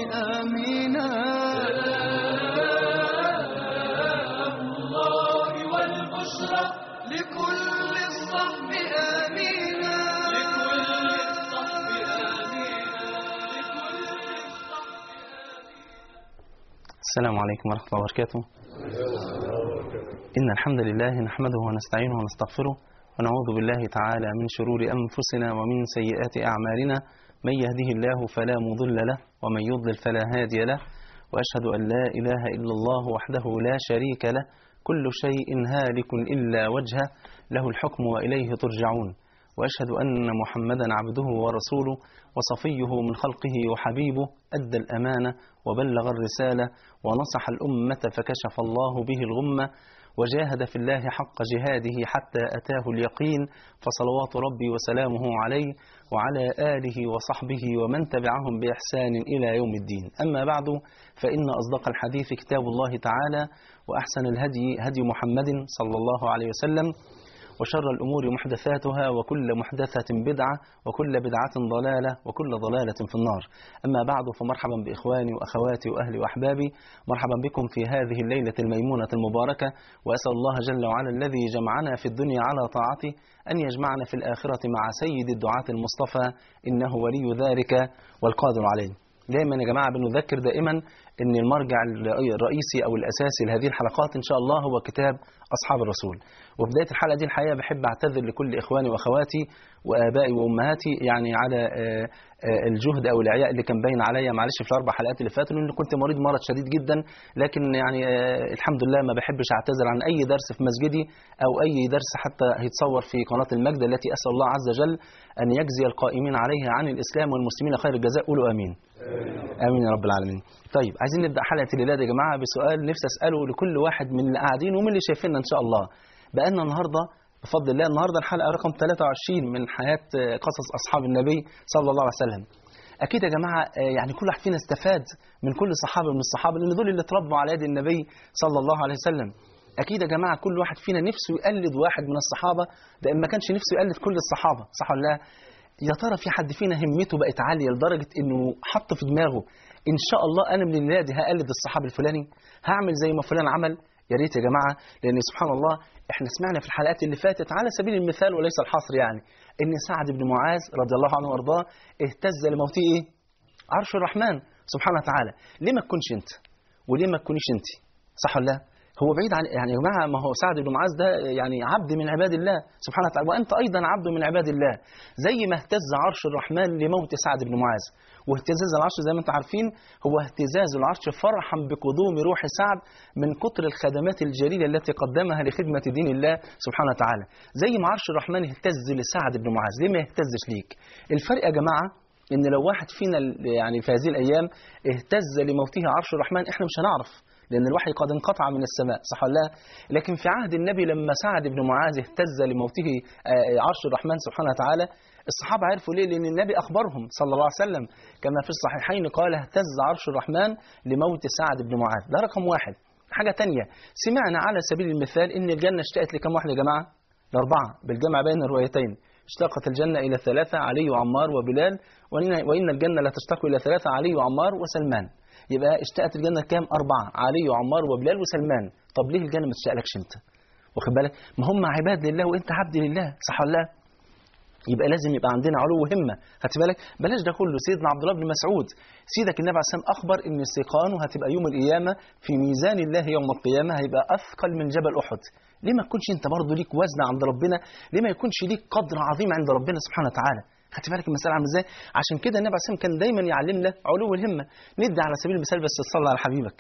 آمينا الله والبشرى لكل الصحب آمينا لكل الصحب آمينا لكل السلام عليكم ورحمة الله وبركاته إن الحمد لله نحمده ونستعينه ونستغفره ونعوذ بالله تعالى من شرور أنفسنا ومن سيئات أعمالنا من يهده الله فلا مضل له ومن يضلل فلا هادي له وأشهد أن لا إله إلا الله وحده لا شريك له كل شيء هالك إلا وجهه له الحكم وإليه ترجعون وأشهد أن محمدا عبده ورسوله وصفيه من خلقه وحبيبه أدى الأمانة وبلغ الرسالة ونصح الأمة فكشف الله به الغمة وجاهد في الله حق جهاده حتى أتاه اليقين فصلوات ربي وسلامه عليه وعلى آله وصحبه ومن تبعهم بإحسان إلى يوم الدين أما بعد فإن أصدق الحديث كتاب الله تعالى وأحسن الهدي هدي محمد صلى الله عليه وسلم وشر الأمور محدثاتها وكل محدثة بدعة وكل بدعة ضلالة وكل ضلالة في النار أما بعد فمرحبا بإخواني وأخواتي وأهلي وأحبابي مرحبا بكم في هذه الليلة الميمونة المباركة وأسأل الله جل وعلا الذي جمعنا في الدنيا على طاعته أن يجمعنا في الآخرة مع سيد الدعاة المصطفى إنه ولي ذلك والقادر عليه دائما يا جماعة بنذكر دائما أن المرجع الرئيسي أو الأساسي لهذه الحلقات إن شاء الله هو كتاب أصحاب الرسول وبداية الحلقة دي الحقيقة بحب أعتذر لكل إخواني وأخواتي وآبائي وأمهاتي يعني على آه، آه، الجهد أو الإعياء اللي كان باين عليا معلش في الأربع حلقات اللي فاتوا لأن كنت مريض مرض شديد جدا لكن يعني آه، الحمد لله ما بحبش أعتذر عن أي درس في مسجدي أو أي درس حتى هيتصور في قناة المجد التي أسأل الله عز وجل أن يجزي القائمين عليها عن الإسلام والمسلمين خير الجزاء قولوا آمين امين يا رب العالمين طيب عايزين نبدا حلقه الليله يا جماعه بسؤال نفسي اساله لكل واحد من اللي قاعدين ومن اللي شايفيننا ان شاء الله بقالنا النهارده بفضل الله النهارده الحلقه رقم 23 من حياه آه، قصص اصحاب النبي صلى الله عليه وسلم اكيد يا جماعه آه، يعني كل واحد فينا استفاد من كل صحابه من الصحابه لان دول اللي اتربوا على يد النبي صلى الله عليه وسلم اكيد يا جماعه كل واحد فينا نفسه يقلد واحد من الصحابه ده إن ما كانش نفسه يقلد كل الصحابه صح ولا لا يا ترى في حد فينا همته بقت عاليه لدرجه انه حط في دماغه ان شاء الله انا من الليله دي هقلد الصحابي الفلاني هعمل زي ما فلان عمل يا ريت يا جماعه لان سبحان الله احنا سمعنا في الحلقات اللي فاتت على سبيل المثال وليس الحصر يعني ان سعد بن معاذ رضي الله عنه وارضاه اهتز لموته ايه؟ عرش الرحمن سبحانه وتعالى ليه ما تكونش انت؟ وليه ما تكونيش انت؟ صح ولا لا؟ هو بعيد عن يعني يا جماعه ما هو سعد بن معاذ ده يعني عبد من عباد الله سبحانه وتعالى وانت ايضا عبد من عباد الله زي ما اهتز عرش الرحمن لموت سعد بن معاذ واهتزاز العرش زي ما انتم عارفين هو اهتزاز العرش فرحا بقدوم روح سعد من كتر الخدمات الجليله التي قدمها لخدمه دين الله سبحانه وتعالى زي ما عرش الرحمن اهتز لسعد بن معاذ ليه ما يهتزش ليك الفرق يا جماعه ان لو واحد فينا يعني في هذه الايام اهتز لموته عرش الرحمن احنا مش هنعرف لأن الوحي قد انقطع من السماء صح ولا لا؟ لكن في عهد النبي لما سعد بن معاذ اهتز لموته آه، عرش الرحمن سبحانه وتعالى الصحابة عرفوا ليه؟ لأن النبي أخبرهم صلى الله عليه وسلم كما في الصحيحين قال اهتز عرش الرحمن لموت سعد بن معاذ ده رقم واحد حاجة تانية سمعنا على سبيل المثال إن الجنة اشتقت لكم واحد يا جماعة؟ لأربعة بالجمع بين الروايتين اشتاقت الجنة إلى ثلاثة علي وعمار وبلال وإن, وإن الجنة لا تشتاق إلى ثلاثة علي وعمار وسلمان يبقى اشتقت الجنة كام أربعة علي وعمار وبلال وسلمان طب ليه الجنة ما تشتاقلكش أنت واخد بالك ما هم عباد لله وأنت عبد لله صح ولا لا يبقى لازم يبقى عندنا علو همه خدت بالك بلاش ده كله سيدنا عبد الله بن مسعود سيدك النبي عليه الصلاه والسلام اخبر ان سيقانه هتبقى يوم القيامه في ميزان الله يوم القيامه هيبقى اثقل من جبل احد ليه ما تكونش انت برضه ليك وزن عند ربنا ليه ما يكونش ليك قدر عظيم عند ربنا سبحانه وتعالى خدت بالك المسألة عامله ازاي؟ عشان كده النبي عليه الصلاة والسلام كان دايما يعلمنا علو الهمة، ندي على سبيل المثال بس تصلي على حبيبك.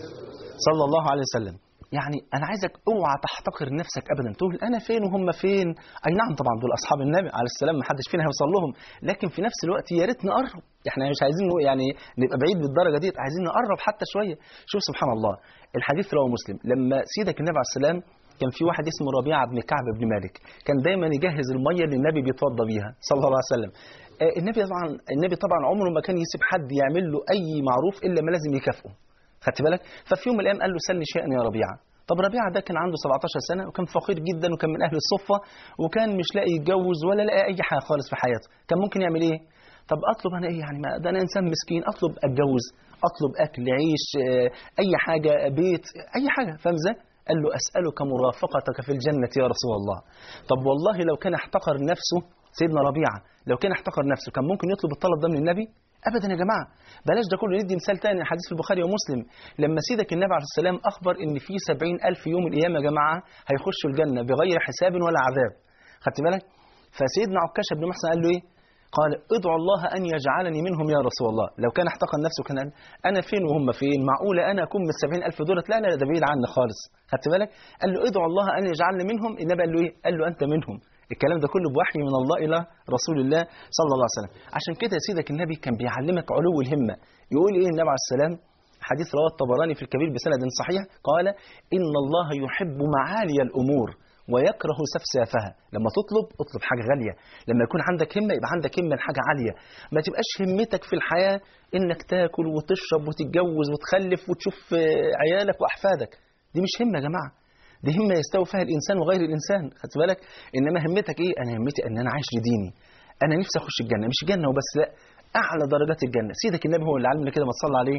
صلى الله عليه وسلم. يعني انا عايزك اوعى تحتقر نفسك ابدا تقول انا فين وهم فين اي نعم طبعا دول اصحاب النبي عليه السلام ما حدش فينا هيوصل لهم لكن في نفس الوقت يا ريت نقرب احنا مش عايزين نقول يعني نبقى بعيد بالدرجه ديت عايزين نقرب حتى شويه شوف سبحان الله الحديث رواه مسلم لما سيدك النبي عليه السلام كان في واحد اسمه ربيعه بن كعب بن مالك كان دايما يجهز الميه اللي النبي بيتوضى بيها صلى الله عليه وسلم آه، النبي طبعا النبي طبعا عمره ما كان يسيب حد يعمل له اي معروف الا ما لازم يكافئه خدت بالك ففي يوم من الايام قال له سلني شيئا يا ربيعه طب ربيعه ده كان عنده 17 سنه وكان فقير جدا وكان من اهل الصفه وكان مش لاقي يتجوز ولا لاقي اي حاجه خالص في حياته كان ممكن يعمل ايه طب اطلب انا ايه يعني ما ده انا انسان مسكين اطلب اتجوز اطلب اكل عيش آه، اي حاجه بيت اي حاجه فاهم ازاي قال له اسالك مرافقتك في الجنه يا رسول الله طب والله لو كان احتقر نفسه سيدنا ربيعه لو كان احتقر نفسه كان ممكن يطلب الطلب ده من النبي ابدا يا جماعه بلاش ده كله ندي مثال تاني حديث في البخاري ومسلم لما سيدك النبي عليه السلام اخبر ان في سبعين الف يوم القيامه يا جماعه هيخشوا الجنه بغير حساب ولا عذاب خدت بالك فسيدنا عكاشه بن محسن قال له ايه قال ادعو الله ان يجعلني منهم يا رسول الله لو كان احتقر نفسه كان قال انا فين وهم فين معقوله انا اكون من السبعين الف دولت لا لا ده بعيد عني خالص خدت بالك قال له ادعو الله ان يجعلني منهم النبي قال له ايه قال له انت منهم الكلام ده كله بوحي من الله الى رسول الله صلى الله عليه وسلم عشان كده يا سيدك النبي كان بيعلمك علو الهمه يقول ايه النبي عليه السلام حديث رواه الطبراني في الكبير بسند صحيح قال ان الله يحب معالي الامور ويكره سفسافها لما تطلب اطلب حاجه غاليه لما يكون عندك همه يبقى عندك همه لحاجه عاليه ما تبقاش همتك في الحياه انك تاكل وتشرب وتتجوز وتخلف وتشوف آه، عيالك واحفادك دي مش همه يا جماعه دي همه يستوي فيها الانسان وغير الانسان خدت بالك انما همتك ايه انا همتي ان انا عايش لديني انا نفسي اخش الجنه مش الجنه وبس لا اعلى درجات الجنه سيدك النبي هو اللي علمنا كده ما تصلى عليه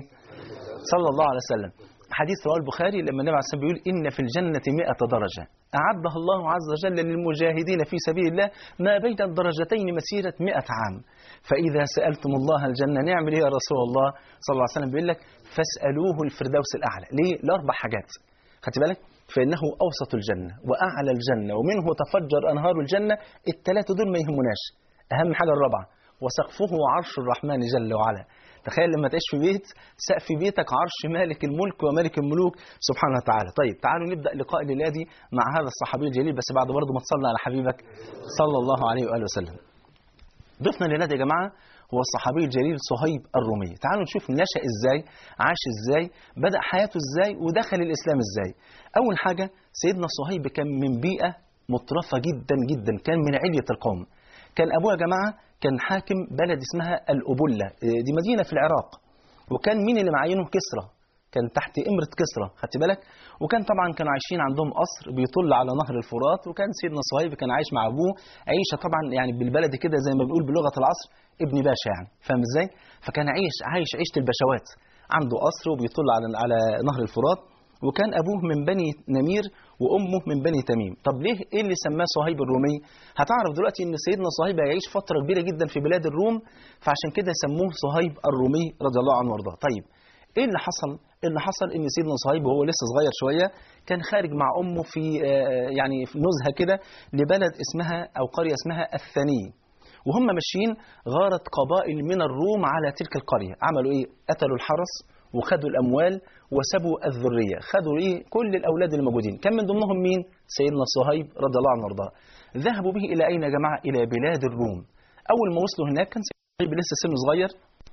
صلى الله عليه وسلم حديث رواه البخاري لما النبي عليه الصلاه والسلام بيقول ان في الجنه 100 درجه اعدها الله عز وجل للمجاهدين في سبيل الله ما بين الدرجتين مسيره 100 عام فاذا سالتم الله الجنه نعمل ايه يا رسول الله صلى الله عليه وسلم بيقول لك فاسالوه الفردوس الاعلى ليه لاربع حاجات خدت بالك فإنه أوسط الجنة وأعلى الجنة ومنه تفجر أنهار الجنة الثلاثة دول ما يهمناش أهم حاجة الرابعة وسقفه عرش الرحمن جل وعلا تخيل لما تعيش في بيت سقف بيتك عرش مالك الملك وملك الملوك سبحانه وتعالى طيب تعالوا نبدأ لقاء الليلة دي مع هذا الصحابي الجليل بس بعد برضه ما تصلي على حبيبك صلى الله عليه وآله وسلم ضيفنا الليلة دي يا جماعة هو الصحابي الجليل صهيب الرومي تعالوا نشوف نشأ ازاي عاش ازاي بدأ حياته ازاي ودخل الإسلام ازاي أول حاجة سيدنا صهيب كان من بيئة مترفة جدا جدا كان من علية القوم كان أبوه يا جماعة كان حاكم بلد اسمها الأبلة دي مدينة في العراق وكان مين اللي معينه كسرى كان تحت إمرة كسرى خدت بالك وكان طبعا كانوا عايشين عندهم قصر بيطل على نهر الفرات وكان سيدنا صهيب كان عايش مع أبوه عيشة طبعا يعني بالبلدي كده زي ما بنقول بلغة العصر ابن باشا يعني فاهم ازاي فكان عايش عايش عيشة البشوات عنده قصر وبيطل على على نهر الفرات وكان أبوه من بني نمير وأمه من بني تميم طب ليه إيه اللي سماه صهيب الرومي هتعرف دلوقتي إن سيدنا صهيب هيعيش فترة كبيرة جدا في بلاد الروم فعشان كده سموه صهيب الرومي رضي الله عنه وارضاه طيب ايه اللي حصل اللي حصل ان سيدنا صهيب وهو لسه صغير شويه كان خارج مع امه في آه، يعني في نزهه كده لبلد اسمها او قريه اسمها الثني وهم ماشيين غارت قبائل من الروم على تلك القريه عملوا ايه قتلوا الحرس وخدوا الاموال وسبوا الذريه خدوا ايه كل الاولاد الموجودين كان من ضمنهم مين سيدنا صهيب رضي الله عنه وارضاه ذهبوا به الى اين يا جماعه الى بلاد الروم اول ما وصلوا هناك كان سيدنا صهيب لسه سنه صغير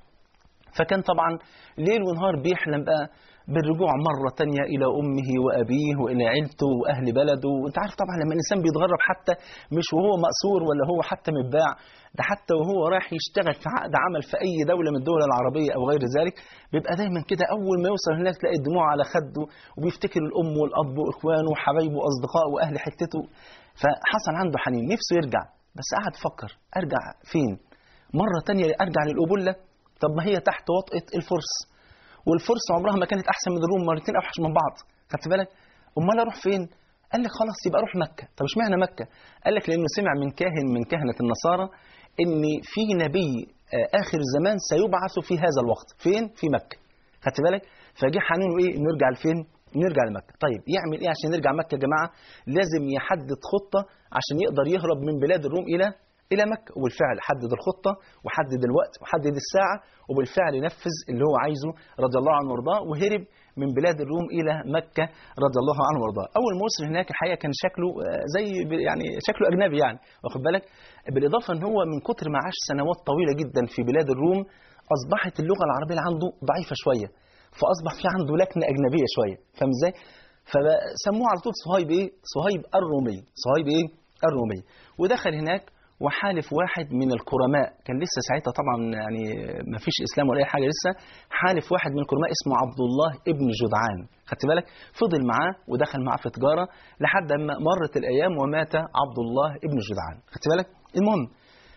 فكان طبعا ليل ونهار بيحلم بقى بالرجوع مرة تانية إلى أمه وأبيه وإلى عيلته وأهل بلده وأنت عارف طبعا لما الإنسان بيتغرب حتى مش وهو مأسور ولا هو حتى متباع ده حتى وهو رايح يشتغل في عقد عمل في أي دولة من الدول العربية أو غير ذلك بيبقى دايما كده أول ما يوصل هناك تلاقي الدموع على خده وبيفتكر الأم والأب وإخوانه وحبايبه وأصدقائه وأهل حتته فحصل عنده حنين نفسه يرجع بس قعد فكر أرجع فين مرة تانية أرجع للأبلة طب ما هي تحت وطئة الفرس والفرس عمرها ما كانت احسن من الروم مرتين اوحش من بعض خدت بالك امال اروح فين قال لك خلاص يبقى اروح مكه طب اشمعنى مكه قال لك لانه سمع من كاهن من كهنه النصارى ان في نبي آه، اخر الزمان سيبعث في هذا الوقت فين في مكه خدت بالك فجه حنون ايه نرجع لفين نرجع لمكه طيب يعمل ايه عشان نرجع مكه يا جماعه لازم يحدد خطه عشان يقدر يهرب من بلاد الروم الى الى مكه وبالفعل حدد الخطه وحدد الوقت وحدد الساعه وبالفعل نفذ اللي هو عايزه رضي الله عنه وارضاه وهرب من بلاد الروم الى مكه رضي الله عنه وارضاه اول ما وصل هناك الحقيقه كان شكله آه، زي ب- يعني شكله اجنبي يعني واخد بالك بالاضافه ان هو من كتر ما عاش سنوات طويله جدا في بلاد الروم اصبحت اللغه العربيه اللي عنده ضعيفه شويه فاصبح في عنده لكنه اجنبيه شويه فاهم ازاي فسموه على طول صهيب ايه صهيب الرومي صهيب ايه الرومي ودخل هناك وحالف واحد من الكرماء كان لسه ساعتها طبعا يعني ما فيش اسلام ولا اي حاجه لسه حالف واحد من الكرماء اسمه عبد الله ابن جدعان خدت بالك فضل معاه ودخل معاه في تجاره لحد ما مرت الايام ومات عبد الله ابن جدعان خدت بالك المهم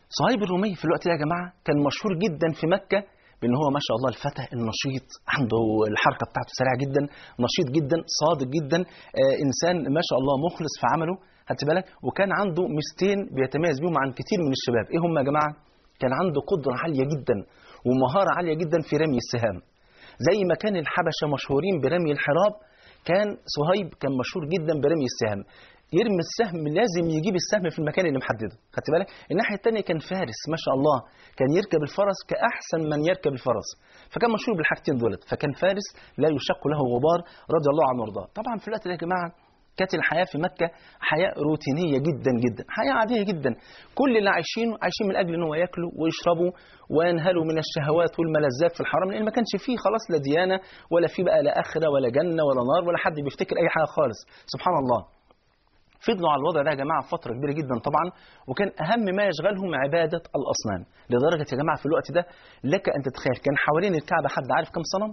صهيب الرومي في الوقت ده يا جماعه كان مشهور جدا في مكه بان هو ما شاء الله الفتى النشيط عنده الحركه بتاعته سريعه جدا نشيط جدا صادق جدا آه انسان ما شاء الله مخلص في عمله خدت بالك وكان عنده ميزتين بيتميز بيهم عن كتير من الشباب ايه هم يا جماعه كان عنده قدره عاليه جدا ومهاره عاليه جدا في رمي السهام زي ما كان الحبشه مشهورين برمي الحراب كان صهيب كان مشهور جدا برمي السهام يرمي السهم لازم يجيب السهم في المكان اللي محدده خدت بالك الناحيه الثانيه كان فارس ما شاء الله كان يركب الفرس كاحسن من يركب الفرس فكان مشهور بالحاجتين دولت فكان فارس لا يشق له غبار رضي الله عنه وارضاه طبعا في الوقت ده يا جماعه كانت الحياه في مكه حياه روتينيه جدا جدا حياه عاديه جدا كل اللي عايشينه عايشين من اجل ان هو ياكلوا ويشربوا وينهلوا من الشهوات والملذات في الحرم لان ما كانش فيه خلاص لا ديانه ولا في بقى لا اخره ولا جنه ولا نار ولا حد بيفتكر اي حاجه خالص سبحان الله فضلوا على الوضع ده يا جماعه فتره كبيره جدا طبعا وكان اهم ما يشغلهم عباده الاصنام لدرجه يا جماعه في الوقت ده لك ان تتخيل كان حوالين الكعبه حد عارف كم صنم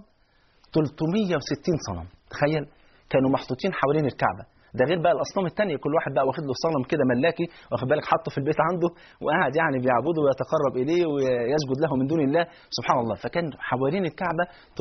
360 صنم تخيل كانوا محطوطين حوالين الكعبه ده غير بقى الاصنام الثانيه كل واحد بقى واخد له صنم كده ملاكي واخد بالك حاطه في البيت عنده وقاعد يعني بيعبده ويتقرب اليه ويسجد له من دون الله سبحان الله فكان حوالين الكعبه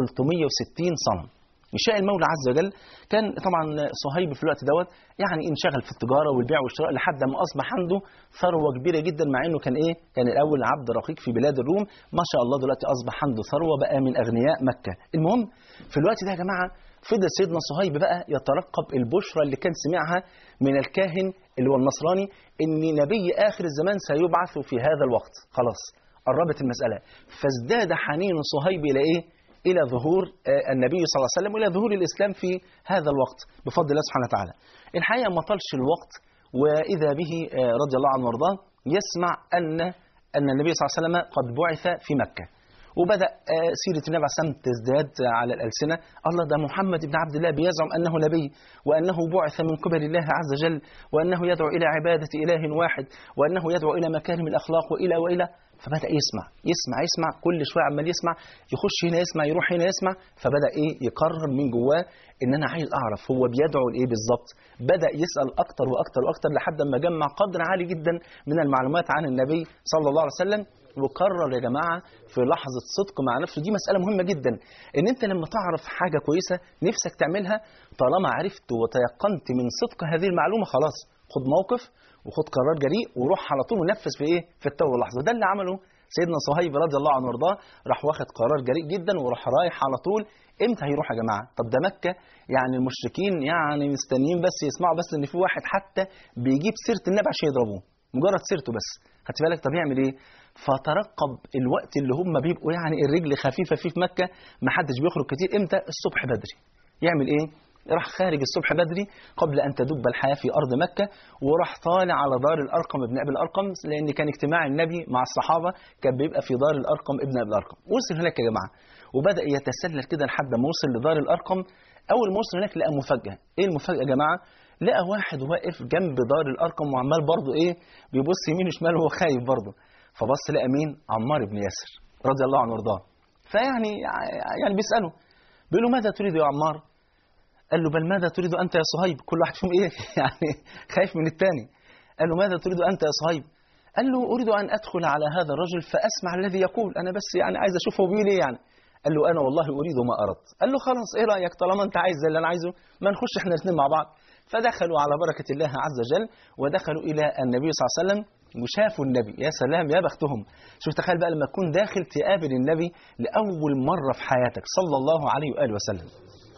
360 صنم يشاء المولى عز وجل كان طبعا صهيب في الوقت دوت يعني انشغل في التجاره والبيع والشراء لحد ما اصبح عنده ثروه كبيره جدا مع انه كان ايه؟ كان الاول عبد رقيق في بلاد الروم ما شاء الله دلوقتي اصبح عنده ثروه بقى من اغنياء مكه. المهم في الوقت ده يا جماعه فضل سيدنا صهيب بقى يترقب البشرى اللي كان سمعها من الكاهن اللي هو النصراني ان نبي اخر الزمان سيبعث في هذا الوقت خلاص قربت المساله فازداد حنين صهيب الى ايه؟ الى ظهور النبي صلى الله عليه وسلم والى ظهور الاسلام في هذا الوقت بفضل الله سبحانه وتعالى. الحقيقه ما طالش الوقت واذا به رضي الله عنه وارضاه يسمع ان ان النبي صلى الله عليه وسلم قد بعث في مكه. وبدا سيره النبي عليه الصلاه والسلام تزداد على الالسنه، الله ده محمد بن عبد الله بيزعم انه نبي وانه بعث من قبل الله عز وجل وانه يدعو الى عباده اله واحد وانه يدعو الى مكارم الاخلاق والى والى فبدا يسمع يسمع يسمع كل شويه عمال يسمع يخش هنا يسمع يروح هنا يسمع فبدا ايه يقرر من جواه ان انا عايز اعرف هو بيدعو لايه بالظبط بدا يسال اكتر واكتر واكتر لحد ما جمع قدر عالي جدا من المعلومات عن النبي صلى الله عليه وسلم وقرر يا جماعه في لحظه صدق مع نفسه دي مساله مهمه جدا ان انت لما تعرف حاجه كويسه نفسك تعملها طالما عرفت وتيقنت من صدق هذه المعلومه خلاص خد موقف وخد قرار جريء وروح على طول ونفذ في ايه؟ في التو اللحظه، ده اللي عمله سيدنا صهيب رضي الله عنه وارضاه، راح واخد قرار جريء جدا وراح رايح على طول، امتى هيروح يا جماعه؟ طب ده مكه يعني المشركين يعني مستنيين بس يسمعوا بس ان في واحد حتى بيجيب سيره النبي عشان يضربوه، مجرد سيرته بس، خدت بالك طب يعمل ايه؟ فترقب الوقت اللي هم بيبقوا يعني الرجل خفيفه فيه في مكه ما حدش بيخرج كتير امتى؟ الصبح بدري. يعمل ايه؟ راح خارج الصبح بدري قبل أن تدب الحياة في أرض مكة وراح طالع على دار الأرقم ابن أبي الأرقم لأن كان اجتماع النبي مع الصحابة كان بيبقى في دار الأرقم ابن أبي الأرقم وصل هناك يا جماعة وبدأ يتسلل كده لحد ما وصل لدار الأرقم أول ما وصل هناك لقى مفاجأة إيه المفاجأة يا جماعة لقى واحد واقف جنب دار الأرقم وعمال برضه إيه بيبص يمين وشمال وهو خايف برضه فبص لقى مين عمار بن ياسر رضي الله عنه وارضاه فيعني يعني بيسأله بيقول له ماذا تريد يا عمار قال له بل ماذا تريد أنت يا صهيب كل واحد فيهم إيه يعني خايف من الثاني قال له ماذا تريد أنت يا صهيب قال له أريد أن أدخل على هذا الرجل فأسمع الذي يقول أنا بس يعني عايز أشوفه بيقول إيه يعني قال له أنا والله أريد ما أردت قال له خلاص إيه رأيك طالما أنت عايز زي اللي أنا عايزه ما نخش إحنا الاثنين مع بعض فدخلوا على بركة الله عز وجل ودخلوا إلى النبي صلى الله عليه وسلم وشافوا النبي يا سلام يا بختهم شوف تخيل بقى لما تكون داخل تقابل النبي لأول مرة في حياتك صلى الله عليه وآله وسلم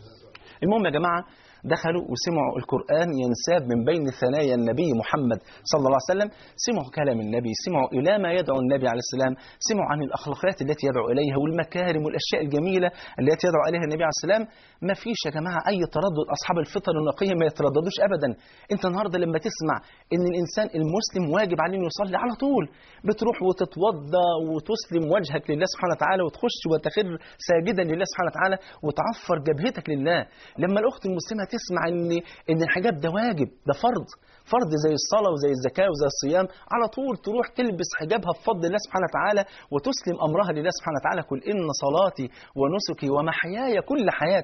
المهم يا جماعة دخلوا وسمعوا القرآن ينساب من بين ثنايا النبي محمد صلى الله عليه وسلم سمعوا كلام النبي سمعوا إلى ما يدعو النبي عليه السلام سمعوا عن الأخلاقيات التي يدعو إليها والمكارم والأشياء الجميلة التي يدعو إليها النبي عليه السلام ما فيش يا جماعة أي تردد أصحاب الفطر النقية ما يترددوش أبدا أنت النهاردة لما تسمع إن الإنسان المسلم واجب عليه أنه يصلي على طول بتروح وتتوضى وتسلم وجهك لله سبحانه وتعالى وتخش وتخر ساجدا لله سبحانه وتعالى وتعفر جبهتك لله لما الأخت المسلمة تسمع ان ان الحجاب ده واجب ده فرض فرض زي الصلاة وزي الزكاة وزي الصيام على طول تروح تلبس حجابها بفضل الله سبحانه وتعالى وتسلم أمرها لله سبحانه وتعالى قل إن صلاتي ونسكي ومحياي كل حياتي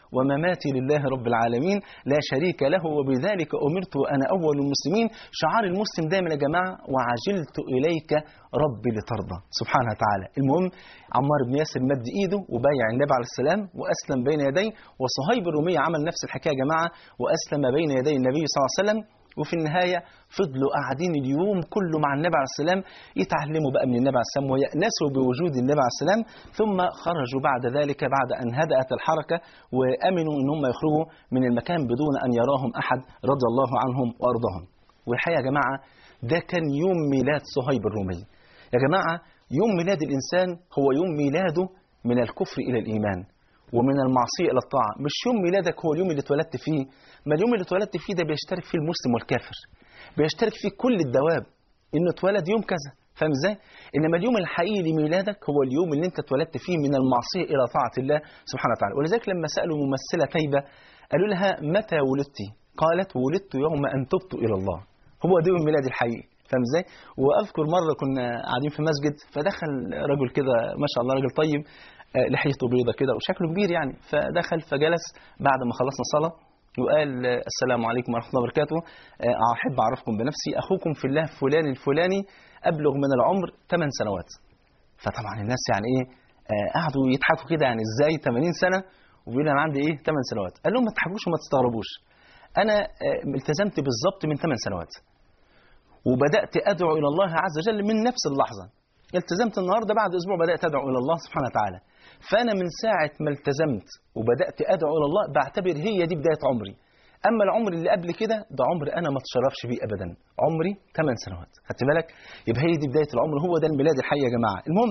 ومماتي لله رب العالمين لا شريك له وبذلك أمرت وأنا أول المسلمين شعار المسلم دايما يا جماعة وعجلت إليك ربي لترضى سبحانه وتعالى المهم عمار بن ياسر مد إيده وبايع النبي عليه السلام وأسلم بين يديه وصهيب الرومي عمل نفس الحكاية يا جماعة وأسلم بين يدي النبي صلى الله عليه وسلم وفي النهاية فضلوا قاعدين اليوم كله مع النبي عليه السلام يتعلموا بقى من النبي عليه السلام ويأنسوا بوجود النبي عليه السلام ثم خرجوا بعد ذلك بعد أن هدأت الحركة وأمنوا أن هم يخرجوا من المكان بدون أن يراهم أحد رضي الله عنهم وأرضاهم والحقيقة يا جماعة ده كان يوم ميلاد صهيب الرومي يا جماعة يوم ميلاد الإنسان هو يوم ميلاده من الكفر إلى الإيمان ومن المعصية إلى الطاعة مش يوم ميلادك هو اليوم اللي اتولدت فيه ما اليوم اللي اتولدت فيه ده بيشترك فيه المسلم والكافر بيشترك فيه كل الدواب إنه اتولد يوم كذا فاهم ازاي؟ انما اليوم الحقيقي لميلادك هو اليوم اللي انت اتولدت فيه من المعصيه الى طاعه الله سبحانه وتعالى، ولذلك لما سالوا ممثله تيبه قالوا لها متى ولدت؟ قالت ولدت يوم ان تبت الى الله. هو ده يوم ميلادي الحقيقي، فاهم ازاي؟ واذكر مره كنا قاعدين في مسجد فدخل رجل كده ما شاء الله راجل طيب آه، لحيته بيضة كده وشكله كبير يعني فدخل فجلس بعد ما خلصنا الصلاة وقال آه، السلام عليكم ورحمة الله وبركاته آه، أحب أعرفكم بنفسي أخوكم في الله فلان الفلاني أبلغ من العمر 8 سنوات فطبعا الناس يعني إيه آه، قعدوا يضحكوا كده يعني إزاي 80 سنة وبيقول أنا عندي إيه 8 سنوات قال لهم ما تضحكوش وما تستغربوش أنا آه، التزمت بالظبط من 8 سنوات وبدأت أدعو إلى الله عز وجل من نفس اللحظة التزمت النهاردة بعد أسبوع بدأت أدعو إلى الله سبحانه وتعالى فأنا من ساعة ما التزمت وبدأت أدعو إلى الله بعتبر هي دي بداية عمري أما العمر اللي قبل كده ده عمر أنا ما اتشرفش بيه أبدا عمري 8 سنوات خدت بالك يبقى هي دي بداية العمر هو ده الميلاد الحي يا جماعة المهم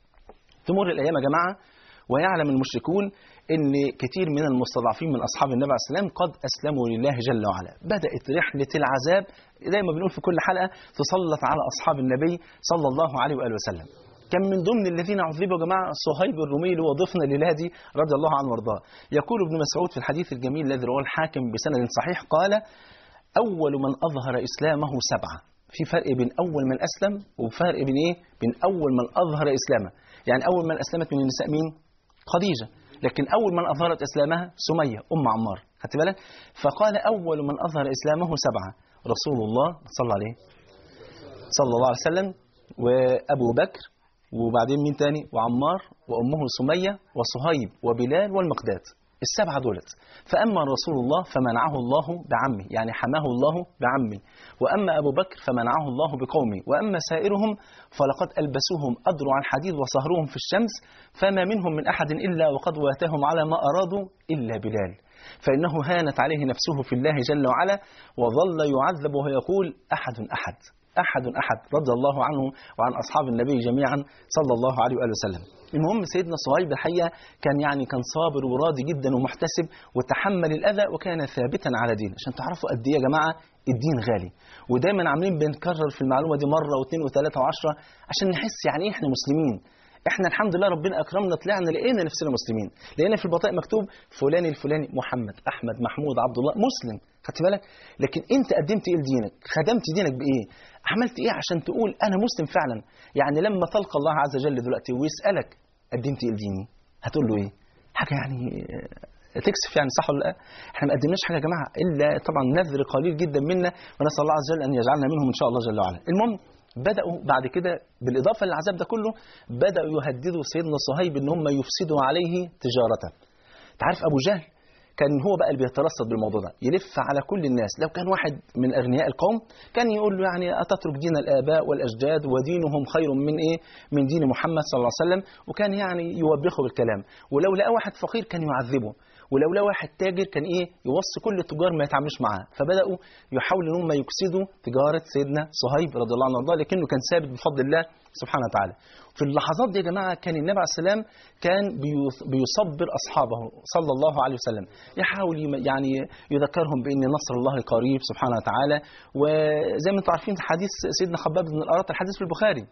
تمر الأيام يا جماعة ويعلم المشركون ان كثير من المستضعفين من اصحاب النبي عليه السلام قد اسلموا لله جل وعلا بدات رحله العذاب زي ما بنقول في كل حلقه تسلط على اصحاب النبي صلى الله عليه واله وسلم كان من ضمن الذين عذبوا يا جماعه صهيب الرومي اللي هو ضيفنا الليله دي رضي الله عنه وارضاه يقول ابن مسعود في الحديث الجميل الذي رواه الحاكم بسند صحيح قال اول من اظهر اسلامه سبعه في فرق بين اول من اسلم وفرق بين ايه بين اول من اظهر اسلامه يعني اول من اسلمت من النساء مين خديجه لكن أول من أظهرت إسلامها سمية أم عمار خدت بالك فقال أول من أظهر إسلامه سبعة رسول الله صلى عليه صلى الله عليه وسلم وأبو بكر وبعدين مين تاني وعمار وأمه سمية وصهيب وبلال والمقداد السبعة دولت فأما رسول الله فمنعه الله بعمه يعني حماه الله بعمه وأما أبو بكر فمنعه الله بقومه وأما سائرهم فلقد ألبسوهم أدرع الحديد وصهروهم في الشمس فما منهم من أحد إلا وقد واتهم على ما أرادوا إلا بلال فإنه هانت عليه نفسه في الله جل وعلا وظل يعذب ويقول أحد أحد أحد أحد رضي الله عنه وعن أصحاب النبي جميعا صلى الله عليه وآله وسلم المهم سيدنا صهيب الحقيقة كان يعني كان صابر وراضي جدا ومحتسب وتحمل الأذى وكان ثابتا على دين عشان تعرفوا قد إيه يا جماعة الدين غالي ودايما عاملين بنكرر في المعلومة دي مرة واثنين وثلاثة وعشرة عشان نحس يعني إيه إحنا مسلمين احنا الحمد لله ربنا اكرمنا طلعنا لقينا نفسنا مسلمين لقينا في البطاقه مكتوب فلان الفلاني محمد احمد محمود عبد الله مسلم خدت بالك لكن انت قدمت ايه لدينك خدمت دينك بايه عملت ايه عشان تقول انا مسلم فعلا يعني لما تلقى الله عز وجل دلوقتي ويسالك قدمت ايه لديني هتقول له ايه حاجه يعني تكسف يعني صح ولا لا؟ احنا ما قدمناش حاجه يا جماعه الا طبعا نذر قليل جدا منا ونسال الله عز وجل ان يجعلنا منهم ان شاء الله جل وعلا. المهم بدأوا بعد كده بالإضافة للعذاب ده كله بدأوا يهددوا سيدنا صهيب إن هم يفسدوا عليه تجارته. أنت عارف أبو جهل كان هو بقى اللي بيترصد بالموضوع ده يلف على كل الناس لو كان واحد من أغنياء القوم كان يقول له يعني أتترك دين الآباء والأجداد ودينهم خير من إيه من دين محمد صلى الله عليه وسلم وكان يعني يوبخه بالكلام ولو لقى واحد فقير كان يعذبه ولو لقى واحد تاجر كان ايه يوصي كل التجار ما يتعاملوش معاه فبداوا يحاولوا ان هم يفسدوا تجاره سيدنا صهيب رضي الله عنه وارضاه لكنه كان ثابت بفضل الله سبحانه وتعالى في اللحظات دي يا جماعه كان النبي عليه السلام كان بيص- بيصبر اصحابه صلى الله عليه وسلم يحاول يم- يعني يذكرهم بان نصر الله قريب سبحانه وتعالى وزي ما انتم عارفين حديث سيدنا خباب بن الارات الحديث في البخاري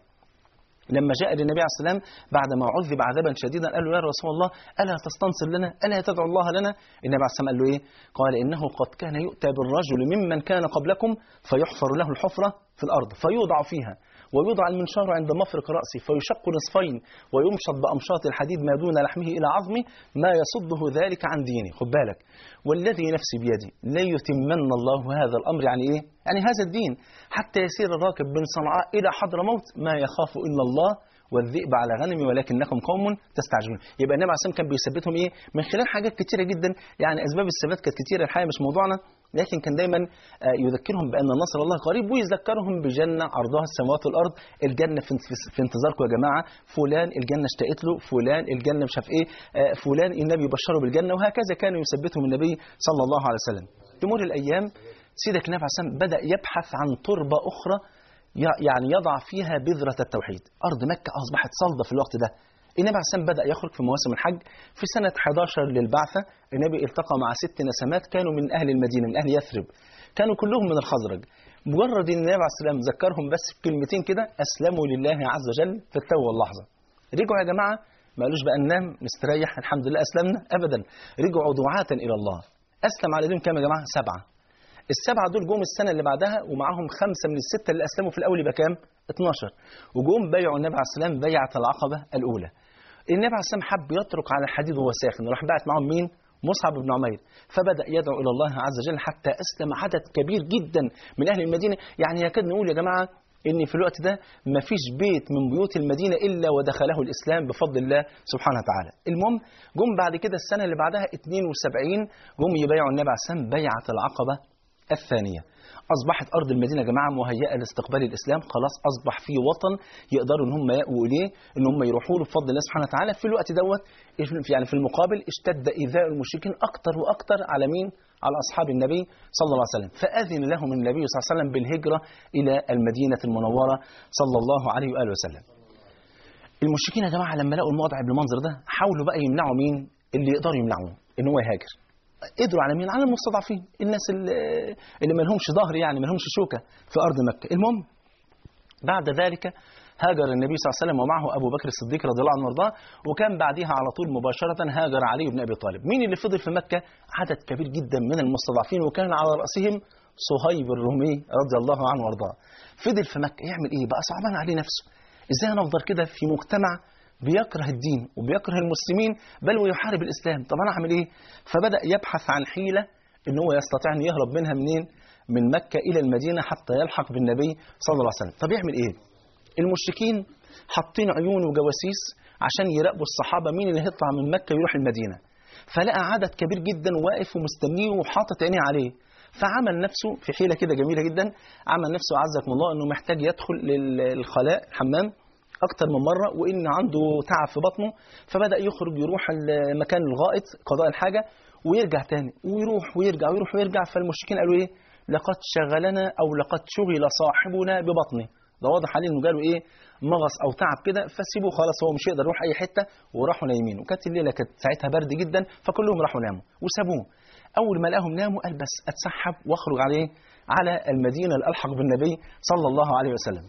لما جاء للنبي عليه السلام بعد ما عذب عذابا شديدا قال له يا رسول الله الا تستنصر لنا الا تدعو الله لنا النبي عليه السلام قال له ايه قال انه قد كان يؤتى بالرجل ممن كان قبلكم فيحفر له الحفره في الارض فيوضع فيها ويوضع المنشار عند مفرق رأسه فيشق نصفين ويمشط بأمشاط الحديد ما دون لحمه إلى عظمه ما يصده ذلك عن دينه خد بالك والذي نفسي بيدي لا يتمن الله هذا الأمر يعني إيه؟ يعني هذا الدين حتى يسير الراكب من صنعاء إلى حضرموت ما يخاف إلا الله والذئب على غنمي ولكنكم قوم تستعجلون يبقى النبي عليه الصلاه والسلام كان بيثبتهم ايه من خلال حاجات كتيره جدا يعني اسباب الثبات كانت كتيره الحقيقه مش موضوعنا لكن كان دايما آه، يذكرهم بان نصر الله قريب ويذكرهم بجنه عرضها السماوات والارض الجنه في في- في انتظاركم يا جماعه فلان الجنه اشتقت له فلان الجنه مش عارف ايه آه، فلان النبي يبشره بالجنه وهكذا كانوا يثبتهم النبي صلى الله عليه وسلم تمر الايام سيدك النبي عليه الصلاه والسلام بدا يبحث عن تربه اخرى ي- يعني يضع فيها بذرة التوحيد أرض مكة أصبحت صلدة في الوقت ده النبي عليه السلام بدأ يخرج في مواسم الحج في سنة 11 للبعثة النبي التقى مع ست نسمات كانوا من أهل المدينة من أهل يثرب كانوا كلهم من الخزرج مجرد ان النبي عليه السلام ذكرهم بس بكلمتين كده أسلموا لله عز وجل في التو واللحظة رجعوا يا جماعة ما قالوش بقى ننام نستريح الحمد لله أسلمنا أبدا رجعوا دعاة إلى الله أسلم على ايديهم كام يا جماعة سبعة السبعة دول جم السنة اللي بعدها ومعاهم خمسة من الستة اللي أسلموا في الأول يبقى كام؟ 12 وجم بيعوا النبي عليه السلام بيعة العقبة الأولى النبي عليه السلام حب يترك على الحديد وهو ساخن وراح بعت معاهم مين؟ مصعب بن عمير فبدأ يدعو إلى الله عز وجل حتى أسلم عدد كبير جدا من أهل المدينة يعني يكاد نقول يا جماعة إن في الوقت ده ما فيش بيت من بيوت المدينة إلا ودخله الإسلام بفضل الله سبحانه وتعالى المهم جم بعد كده السنة اللي بعدها 72 جم يبايعوا النبي عليه السلام بيعة العقبة الثانية أصبحت أرض المدينة يا جماعة مهيئة لاستقبال الإسلام خلاص أصبح في وطن يقدروا إن هم يأووا إليه إن هم يروحوا له بفضل الله سبحانه وتعالى في الوقت دوت يعني في المقابل اشتد إيذاء المشركين أكتر وأكتر على مين؟ على أصحاب النبي صلى الله عليه وسلم فأذن لهم النبي صلى الله عليه وسلم بالهجرة إلى المدينة المنورة صلى الله عليه وآله وسلم المشركين يا جماعة لما لقوا الموضع بالمنظر ده حاولوا بقى يمنعوا مين اللي يقدروا يمنعوه إن هو يهاجر قدروا على مين؟ على المستضعفين، الناس اللي, اللي ما لهمش ظهر يعني ما لهمش شوكه في ارض مكه، المهم بعد ذلك هاجر النبي صلى الله عليه وسلم ومعه ابو بكر الصديق رضي الله عنه وارضاه وكان بعدها على طول مباشره هاجر علي بن ابي طالب، مين اللي فضل في مكه؟ عدد كبير جدا من المستضعفين وكان على راسهم صهيب الرومي رضي الله عنه وارضاه. فضل في مكه يعمل ايه؟ بقى صعبان عليه نفسه. ازاي انا افضل كده في مجتمع بيكره الدين وبيكره المسلمين بل ويحارب الإسلام طب أنا أعمل إيه فبدأ يبحث عن حيلة إن هو يستطيع أن يهرب منها منين من مكة إلى المدينة حتى يلحق بالنبي صلى الله عليه وسلم طب يعمل إيه المشركين حاطين عيون وجواسيس عشان يراقبوا الصحابة مين اللي هيطلع من مكة يروح المدينة فلقى عدد كبير جدا واقف ومستنيه وحاطط عينيه عليه فعمل نفسه في حيلة كده جميلة جدا عمل نفسه عزكم الله أنه محتاج يدخل للخلاء الحمام أكتر من مرة وإن عنده تعب في بطنه فبدأ يخرج يروح مكان الغائط قضاء الحاجة ويرجع تاني ويروح ويرجع ويروح ويرجع فالمشركين قالوا إيه لقد شغلنا أو لقد شغل صاحبنا ببطنه ده واضح عليه إنه جاله إيه مغص أو تعب كده فسيبوه خلاص هو مش يقدر يروح أي حتة وراحوا نايمين وكانت الليلة كانت ساعتها برد جدا فكلهم راحوا ناموا وسابوه أول ما لقاهم ناموا قال بس أتسحب وأخرج عليه على المدينة الألحق بالنبي صلى الله عليه وسلم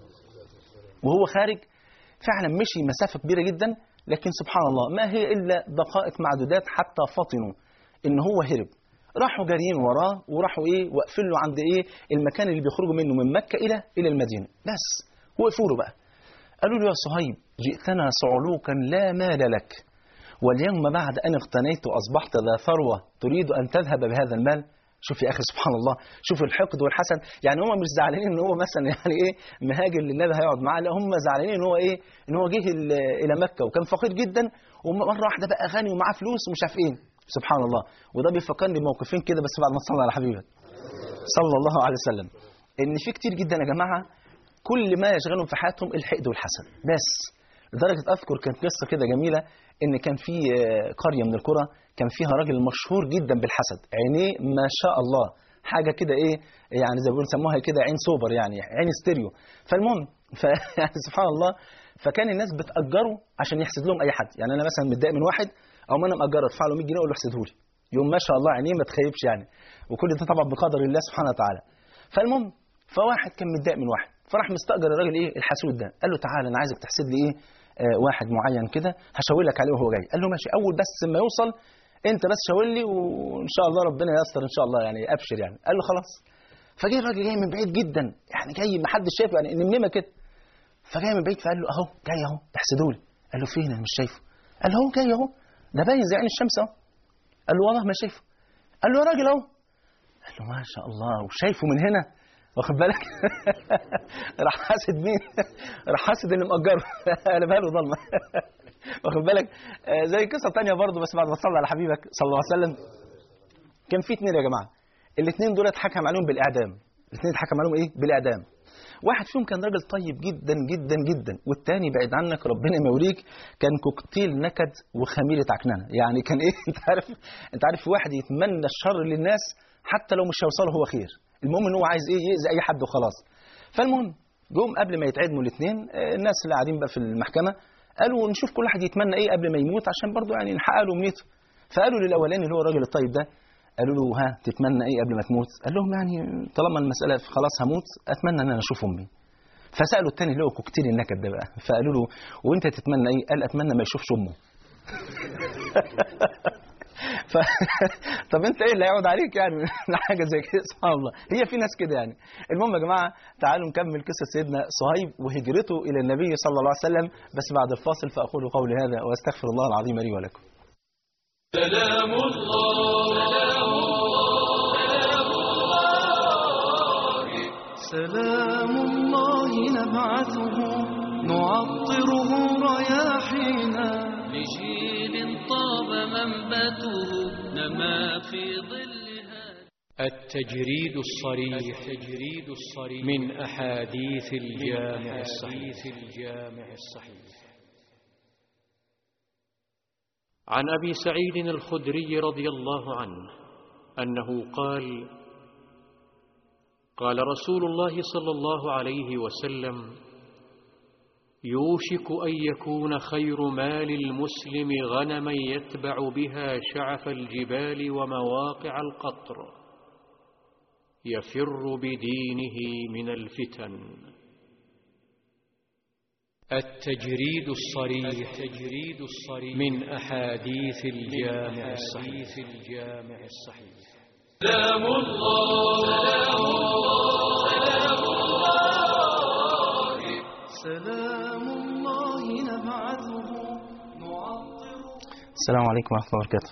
وهو خارج فعلا مشي مسافة كبيرة جدا لكن سبحان الله ما هي إلا دقائق معدودات حتى فطنوا إن هو هرب راحوا جاريين وراه وراحوا إيه واقفين له عند إيه المكان اللي بيخرجوا منه من مكة إلى إلى المدينة بس وقفوا له بقى قالوا له يا صهيب جئتنا صعلوكا لا مال لك واليوم بعد أن اغتنيت وأصبحت ذا ثروة تريد أن تذهب بهذا المال شوف يا اخي سبحان الله شوف الحقد والحسد يعني هم مش زعلانين ان هو مثلا يعني ايه مهاجر للنبي هيقعد معاه لا هم زعلانين ان هو ايه ان هو جه الى مكه وكان فقير جدا ومره واحده بقى غني ومعاه فلوس ومش عارف ايه سبحان الله وده بيفكرني بموقفين كده بس بعد ما تصلي على حبيبك صلى الله عليه وسلم ان في كتير جدا يا جماعه كل ما يشغلهم في حياتهم الحقد والحسد بس لدرجه اذكر كانت قصه كده جميله ان كان في قريه من القرى كان فيها راجل مشهور جدا بالحسد عينيه ما شاء الله حاجه كده ايه يعني زي ما بيسموها كده عين سوبر يعني عين ستيريو فالمهم ف يعني سبحان الله فكان الناس بتاجره عشان يحسد لهم اي حد يعني انا مثلا متضايق من واحد او ما انا ماجره ادفع له 100 جنيه اقول له احسده لي يوم ما شاء الله عينيه ما تخيبش يعني وكل ده طبعا بقدر الله سبحانه وتعالى فالمهم فواحد كان متضايق من واحد فراح مستاجر الراجل ايه الحسود ده قال له تعالى انا عايزك تحسد لي ايه آه واحد معين كده هشاور لك عليه وهو جاي قال له ماشي اول بس ما يوصل انت بس شاور لي وان شاء الله ربنا ييسر ان شاء الله يعني ابشر يعني قال له خلاص فجه الراجل جاي من بعيد جدا يعني جاي ما حدش شايفه يعني نمنمه كده فجاي من بعيد فقال له اهو جاي اهو احسدوا لي قال له فين انا مش شايفه قال له اهو جاي اهو ده باين زي عين الشمس اهو قال له والله ما شايفه قال له يا راجل اهو قال له ما شاء الله وشايفه من هنا واخد بالك راح حاسد مين راح حاسد اللي مأجره قلبها له ضلمه واخد بالك آه، زي قصه تانية برضه بس بعد ما تصلي على حبيبك صلى الله عليه وسلم كان في اتنين يا جماعه الاثنين دول اتحكم عليهم بالاعدام الاثنين اتحكم عليهم ايه بالاعدام واحد فيهم كان راجل طيب جدا جدا جدا والتاني بعيد عنك ربنا ما يوريك كان كوكتيل نكد وخميره عكننه يعني كان ايه انت عارف انت عارف في واحد يتمنى الشر للناس حتى لو مش هيوصله هو خير المهم ان هو عايز ايه يأذي اي حد وخلاص فالمهم جم قبل ما يتعدموا الاثنين الناس اللي قاعدين بقى في المحكمه قالوا نشوف كل واحد يتمنى ايه قبل ما يموت عشان برضه يعني نحقق له امنيته فقالوا للاولاني اللي هو الراجل الطيب ده قالوا له ها تتمنى ايه قبل ما تموت قال لهم يعني طالما المساله خلاص هموت اتمنى ان انا اشوف امي فسالوا الثاني اللي هو كوكتيل النكد ده بقى فقالوا له وانت تتمنى ايه قال اتمنى ما يشوفش امه ف... طب انت ايه اللي هيقعد عليك يعني حاجه زي كده سبحان الله هي في ناس كده يعني المهم يا جماعه تعالوا نكمل قصه سيدنا صهيب وهجرته الى النبي صلى الله عليه وسلم بس بعد الفاصل فاقول قولي هذا واستغفر الله العظيم لي ولكم سلام الله سلام الله نبعثه نعطره رياحينا لجيل طاب منبته نما في ظلها التجريد الصريح التجريد الصريح من أحاديث الجامع الصحيح الجامع الصحيح عن أبي سعيد الخدري رضي الله عنه أنه قال قال رسول الله صلى الله عليه وسلم يوشك أن يكون خير مال المسلم غنما يتبع بها شعف الجبال ومواقع القطر يفر بدينه من الفتن التجريد الصريح التجريد الصريح من أحاديث الجامع الصحيح الجامع الصحيح سلام الله سلام الله نبعثه نعطر السلام عليكم ورحمه الله وبركاته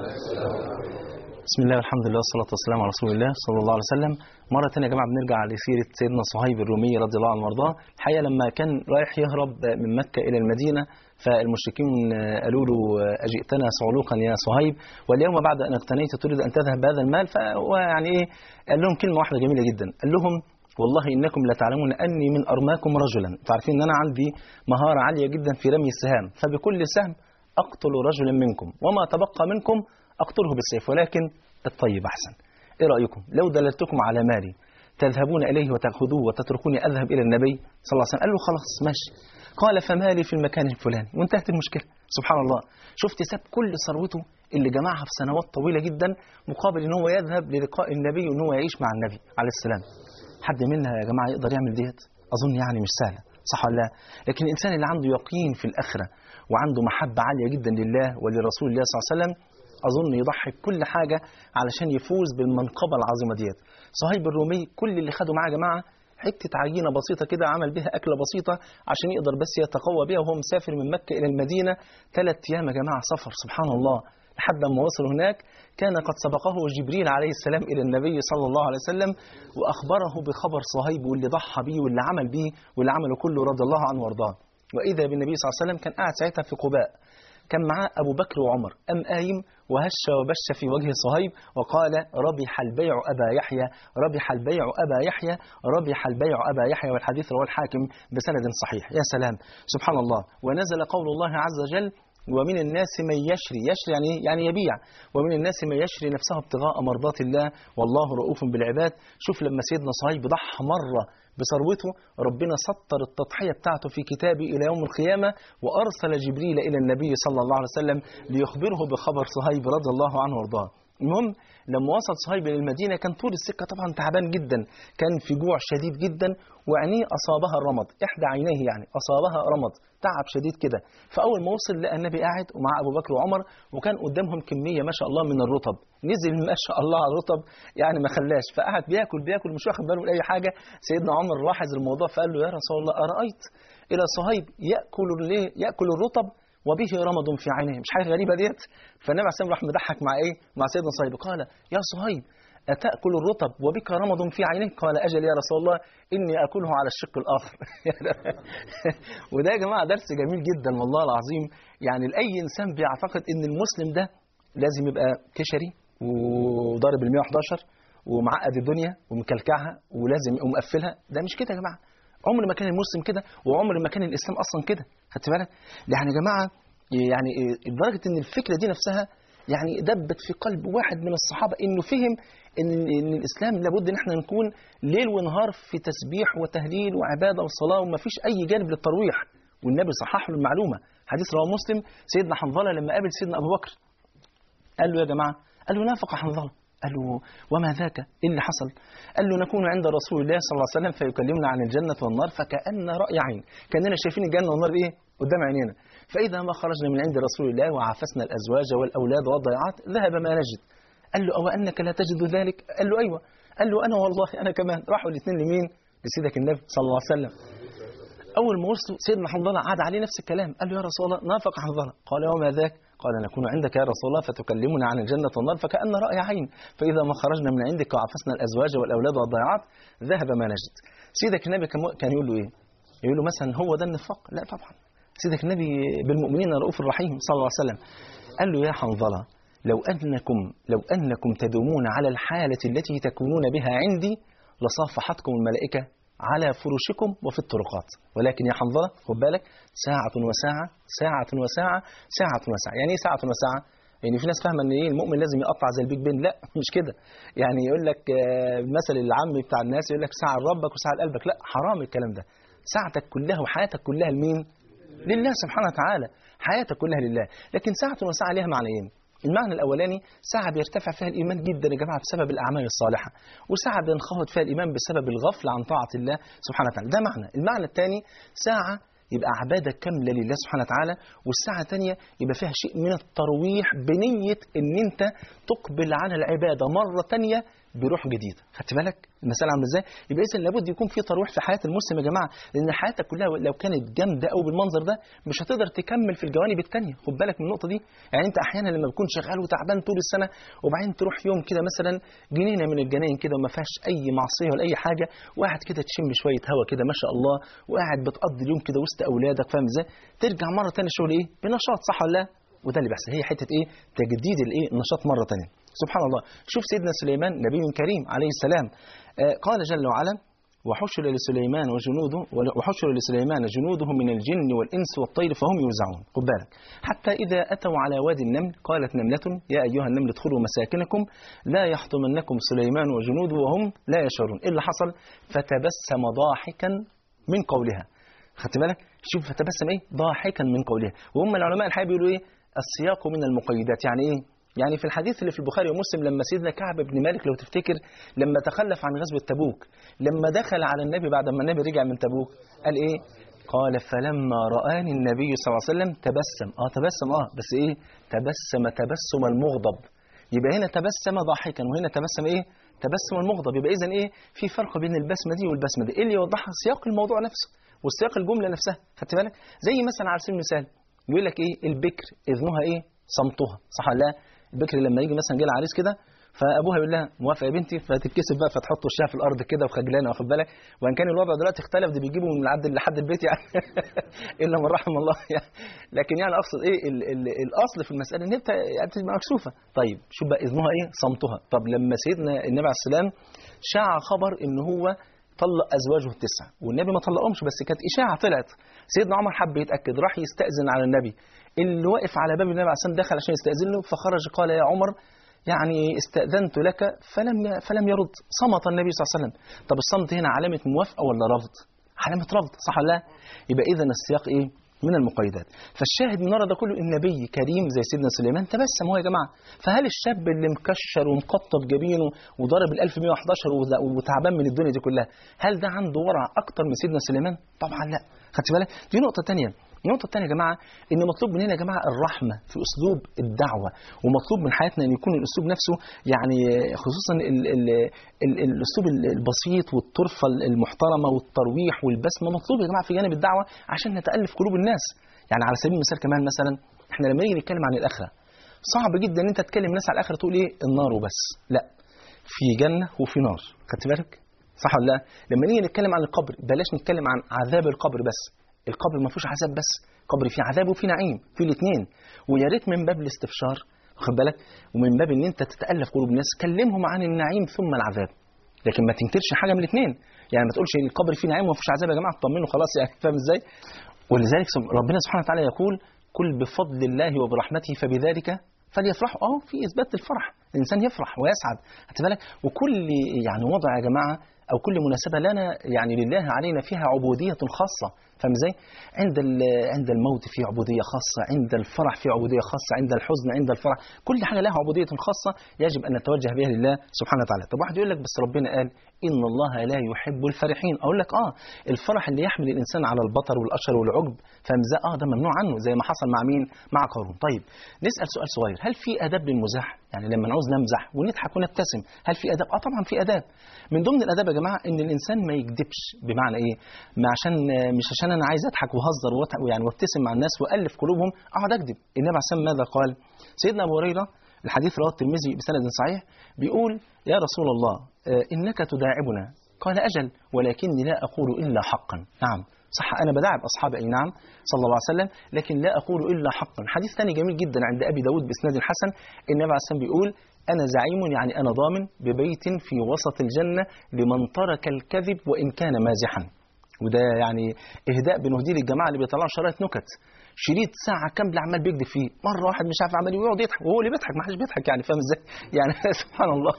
بسم الله والحمد لله والصلاة والسلام على رسول الله صلى الله عليه وسلم مرة تانية يا جماعة بنرجع لسيرة سيدنا صهيب الرومي رضي الله عنه وارضاه الحقيقة لما كان رايح يهرب من مكة إلى المدينة فالمشركين قالوا له أجئتنا صعلوقا يا صهيب واليوم بعد أن اقتنيت تريد أن تذهب بهذا المال فهو يعني إيه قال لهم كلمة واحدة جميلة جدا قال لهم والله إنكم لتعلمون أني من أرماكم رجلا تعرفين أن أنا عندي مهارة عالية جدا في رمي السهام فبكل سهم أقتل رجلا منكم وما تبقى منكم أقتله بالسيف ولكن الطيب أحسن إيه رأيكم لو دللتكم على مالي تذهبون إليه وتأخذوه وتتركوني أذهب إلى النبي صلى الله عليه وسلم قال له خلاص ماشي قال فمالي في المكان الفلاني وانتهت المشكلة سبحان الله شفت ساب كل ثروته اللي جمعها في سنوات طويلة جدا مقابل ان هو يذهب للقاء النبي وان هو يعيش مع النبي عليه السلام حد منا يا جماعة يقدر يعمل ديت أظن يعني مش سهلة صح ولا لا لكن الإنسان اللي عنده يقين في الآخرة وعنده محبة عالية جدا لله ولرسول الله صلى الله عليه وسلم أظن يضحي بكل حاجة علشان يفوز بالمنقبة العظيمة ديت صهيب الرومي كل اللي خده معاه يا جماعة حتة عجينة بسيطة كده عمل بها أكلة بسيطة عشان يقدر بس يتقوى بها وهو مسافر من مكة إلى المدينة ثلاث أيام يا جماعة سفر سبحان الله لحد ما وصل هناك كان قد سبقه جبريل عليه السلام إلى النبي صلى الله عليه وسلم وأخبره بخبر صهيب واللي ضحى بيه واللي عمل بيه واللي عمله كله رضي الله عنه وارضاه وإذا بالنبي صلى الله عليه وسلم كان قاعد ساعتها في قباء كان معاه أبو بكر وعمر أم قايم وهش وبش في وجه صهيب وقال ربح البيع أبا يحيى ربح البيع أبا يحيى ربح البيع أبا يحيى والحديث رواه الحاكم بسند صحيح يا سلام سبحان الله ونزل قول الله عز وجل ومن الناس من يشري يشري يعني إيه؟ يعني يبيع ومن الناس من يشري نفسه ابتغاء مرضات الله والله رؤوف بالعباد شوف لما سيدنا صهيب ضحى مرة بثروته ربنا سطر التضحية بتاعته في كتابه إلى يوم القيامة وأرسل جبريل إلى النبي صلى الله عليه وسلم ليخبره بخبر صهيب رضي الله عنه وارضاه المهم لما وصل صهيب للمدينة كان طول السكة طبعا تعبان جدا كان في جوع شديد جدا وعينيه أصابها الرمض إحدى عينيه يعني أصابها رمض تعب شديد كده فأول ما وصل لقى النبي قاعد ومع أبو بكر وعمر وكان قدامهم كمية ما شاء الله من الرطب نزل ما شاء الله على الرطب يعني ما خلاش فقعد بياكل بياكل مش واخد باله من أي حاجة سيدنا عمر لاحظ الموضوع فقال له يا رسول الله أرأيت إلى صهيب يأكل ليه يأكل الرطب وبه رمض في عينيه مش حاجه غريبه ديت فالنبي عليه الصلاه والسلام راح مضحك مع ايه مع سيدنا صهيب قال يا صهيب أتأكل الرطب وبك رمض في عينيك قال أجل يا رسول الله إني أكله على الشق الآخر وده يا جماعة درس جميل جدا والله العظيم يعني لأي إنسان بيعتقد إن المسلم ده لازم يبقى كشري وضارب ال 111 ومعقد الدنيا ومكلكعها ولازم يقوم مقفلها ده مش كده يا جماعة عمر ما كان المسلم كده وعمر ما كان الإسلام أصلا كده خدت بالك يعني يا جماعة يعني لدرجة إن الفكرة دي نفسها يعني دبت في قلب واحد من الصحابة إنه فهم إن, إن الإسلام لابد إن احنا نكون ليل ونهار في تسبيح وتهليل وعبادة وصلاة وما فيش أي جانب للترويح والنبي صحح له المعلومة حديث رواه مسلم سيدنا حنظلة لما قابل سيدنا أبو بكر قال له يا جماعة قال له نافق حنظلة قال له وما ذاك إيه اللي حصل قال له نكون عند رسول الله صلى الله عليه وسلم فيكلمنا عن الجنة والنار فكأن رأي عين كأننا شايفين الجنة والنار إيه قدام عينينا فإذا ما خرجنا من عند رسول الله وعافسنا الأزواج والأولاد والضيعات ذهب ما نجد قال له أو أنك لا تجد ذلك قال له أيوة قال له أنا والله أنا كمان راحوا الاثنين لمين لسيدك النبي صلى الله عليه وسلم أول ما وصلوا سيدنا حنظلة عاد عليه نفس الكلام قال له يا رسول الله نافق حنظلة قال وما ذاك قال نكون عندك يا رسول الله فتكلمنا عن الجنة والنار فكأن رأي عين فإذا ما خرجنا من عندك وعفسنا الأزواج والأولاد والضيعات ذهب ما نجد سيدك النبي كان يقول له إيه يقول له مثلا هو ده النفاق لا طبعا سيدك النبي بالمؤمنين رؤوف الرحيم صلى الله عليه وسلم قال له يا حنظلة لو أنكم لو أنكم تدومون على الحالة التي تكونون بها عندي لصافحتكم الملائكة على فرشكم وفي الطرقات ولكن يا حنظلة خد بالك ساعة وساعة ساعة وساعة ساعة وساعة يعني ايه ساعة وساعة يعني في ناس فاهمه ان ايه المؤمن لازم يقطع زي البيج بين لا مش كده يعني يقول لك المثل العامي بتاع الناس يقول لك ساعه لربك وساعه لقلبك لا حرام الكلام ده ساعتك كلها وحياتك كلها لمين لله سبحانه وتعالى حياتك كلها لله لكن ساعة وساعة ليها معنيين المعنى الأولاني ساعة بيرتفع فيها الإيمان جدا يا جماعة بسبب الأعمال الصالحة وساعة بينخفض فيها الإيمان بسبب الغفلة عن طاعة الله سبحانه وتعالى ده معنى المعنى الثاني ساعة يبقى عبادة كاملة لله سبحانه وتعالى والساعة الثانية يبقى فيها شيء من الترويح بنية ان انت تقبل على العبادة مرة تانية بروح جديد خدت بالك المسألة عاملة ازاي يبقى اذا لابد يكون في ترويح في حياة المسلم يا جماعة لان حياتك كلها لو كانت جامدة قوي بالمنظر ده مش هتقدر تكمل في الجوانب التانية خد بالك من النقطة دي يعني انت احيانا لما بتكون شغال وتعبان طول السنة وبعدين تروح يوم كده مثلا جنينة من الجناين كده وما فيهاش اي معصية ولا اي حاجة وقاعد كده تشم شوية هوا كده ما شاء الله وقاعد بتقضي اليوم كده وسط اولادك فاهم ازاي ترجع مرة تانية الشغل ايه بنشاط صح ولا لا وده اللي بيحصل هي حته ايه تجديد الايه النشاط مره ثانيه سبحان الله شوف سيدنا سليمان نبي كريم عليه السلام آه قال جل وعلا وحشر لسليمان وجنوده وحشر لسليمان جنوده من الجن والانس والطير فهم يوزعون خد بالك حتى اذا اتوا على وادي النمل قالت نمله يا ايها النمل ادخلوا مساكنكم لا يحطمنكم سليمان وجنوده وهم لا يشعرون ايه اللي حصل فتبسم ضاحكا من قولها خدت بالك شوف فتبسم ايه ضاحكا من قولها وهم العلماء الحقيقه بيقولوا ايه السياق من المقيدات يعني ايه يعني في الحديث اللي في البخاري ومسلم لما سيدنا كعب بن مالك لو تفتكر لما تخلف عن غزوة تبوك لما دخل على النبي بعد ما النبي رجع من تبوك قال ايه قال فلما رآني النبي صلى الله عليه وسلم تبسم اه تبسم اه بس ايه تبسم تبسم المغضب يبقى هنا تبسم ضاحكا وهنا تبسم ايه تبسم المغضب يبقى اذا ايه في فرق بين البسمه دي والبسمه دي ايه اللي يوضحها سياق الموضوع نفسه والسياق الجمله نفسها خدت بالك زي مثلا على سبيل المثال يقول لك ايه البكر اذنها ايه صمتها صح ولا لا البكر لما يجي مثلا جه العريس كده فابوها يقول لها موافقه يا بنتي فتتكسف بقى فتحط وشها في الارض كده وخجلانه واخد بالك وان كان الوضع دلوقتي اختلف ده بيجيبوا من العبد لحد البيت يعني الا من رحم الله يعني لكن يعني اقصد ايه ال ال الاصل في المساله ان انت يعني تبقى مكسوفه طيب شوف بقى اذنها ايه صمتها طب لما سيدنا النبي عليه السلام شاع خبر ان هو طلق ازواجه التسعه والنبي ما طلقهمش بس كانت اشاعه طلعت سيدنا عمر حب يتاكد راح يستاذن على النبي اللي واقف على باب النبي عليه السلام دخل عشان يستاذن له فخرج قال يا عمر يعني استأذنت لك فلم فلم يرد صمت النبي صلى الله عليه وسلم طب الصمت هنا علامة موافقة ولا رفض علامة رفض صح ولا لا يبقى إذا السياق إيه من المقيدات فالشاهد من ورا ده كله النبي كريم زي سيدنا سليمان تبسم هو يا جماعه فهل الشاب اللي مكشر ومقطف جبينه وضارب ال 1111 وز- وتعبان من الدنيا دي كلها هل ده عنده ورع اكتر من سيدنا سليمان طبعا لا خدت بالك دي نقطه تانية النقطة الثانية يا جماعة إن مطلوب مننا يا جماعة الرحمة في أسلوب الدعوة ومطلوب من حياتنا أن يكون الأسلوب نفسه يعني خصوصا ال ال ال الأسلوب البسيط والطرفة المحترمة والترويح والبسمة مطلوب يا جماعة في جانب الدعوة عشان نتألف قلوب الناس يعني على سبيل المثال كمان مثلا إحنا لما نيجي نتكلم عن الآخرة صعب جدا ان انت تكلم الناس على الاخره تقول ايه النار وبس لا في جنه وفي نار خدت بالك صح ولا لا لما نيجي نتكلم عن القبر بلاش نتكلم عن عذاب القبر بس القبر ما فيهوش عذاب بس قبر فيه عذاب وفيه نعيم في الاثنين ويا ريت من باب الاستبشار واخد بالك ومن باب ان انت تتالف قلوب الناس كلمهم عن النعيم ثم العذاب لكن ما تنكرش حاجه من الاثنين يعني ما تقولش القبر فيه نعيم وما فيهوش عذاب يا جماعه اطمنوا خلاص يعني فاهم ازاي ولذلك سب- ربنا سبحانه وتعالى يقول كل بفضل الله وبرحمته فبذلك فليفرحوا اه في اثبات الفرح الانسان يفرح ويسعد خدت بالك وكل يعني وضع يا جماعه او كل مناسبه لنا يعني لله علينا فيها عبوديه خاصه فاهم ازاي عند ال- عند الموت في عبوديه خاصه عند الفرح في عبوديه خاصه عند الحزن عند الفرح كل حاجه لها عبوديه خاصه يجب ان نتوجه بها لله سبحانه وتعالى طب واحد يقول لك بس ربنا قال ان الله لا يحب الفرحين اقول لك اه الفرح اللي يحمل الانسان على البطر والاشر والعجب فاهم ازاي اه ده ممنوع عنه زي ما حصل مع مين مع قارون طيب نسال سؤال صغير هل في اداب للمزاح يعني لما نعوز نمزح ونضحك ونبتسم هل في اداب اه طبعا في اداب من ضمن الاداب يا جماعه ان الانسان ما يكذبش بمعنى ايه ما عشان مش عشان انا عايز اضحك وهزر وأضحك ويعني وابتسم مع الناس والف قلوبهم اقعد اكذب النبي عليه الصلاه والسلام ماذا قال سيدنا ابو هريره الحديث رواه الترمذي بسند صحيح بيقول يا رسول الله آه، انك تداعبنا قال اجل ولكني لا اقول الا حقا نعم صح انا بداعب اصحابي اي نعم صلى الله عليه وسلم لكن لا اقول الا حقا حديث ثاني جميل جدا عند ابي داود باسناد حسن النبي عليه الصلاه والسلام بيقول انا زعيم يعني انا ضامن ببيت في وسط الجنه لمن ترك الكذب وان كان مازحا وده يعني اهداء بنهديه للجماعه اللي بيطلعوا شرايط نكت شريط ساعه كامله عمال بيكذب فيه مره واحد مش عارف عمال يقعد يضحك وهو اللي بيضحك ما حدش بيضحك يعني فاهم ازاي يعني سبحان الله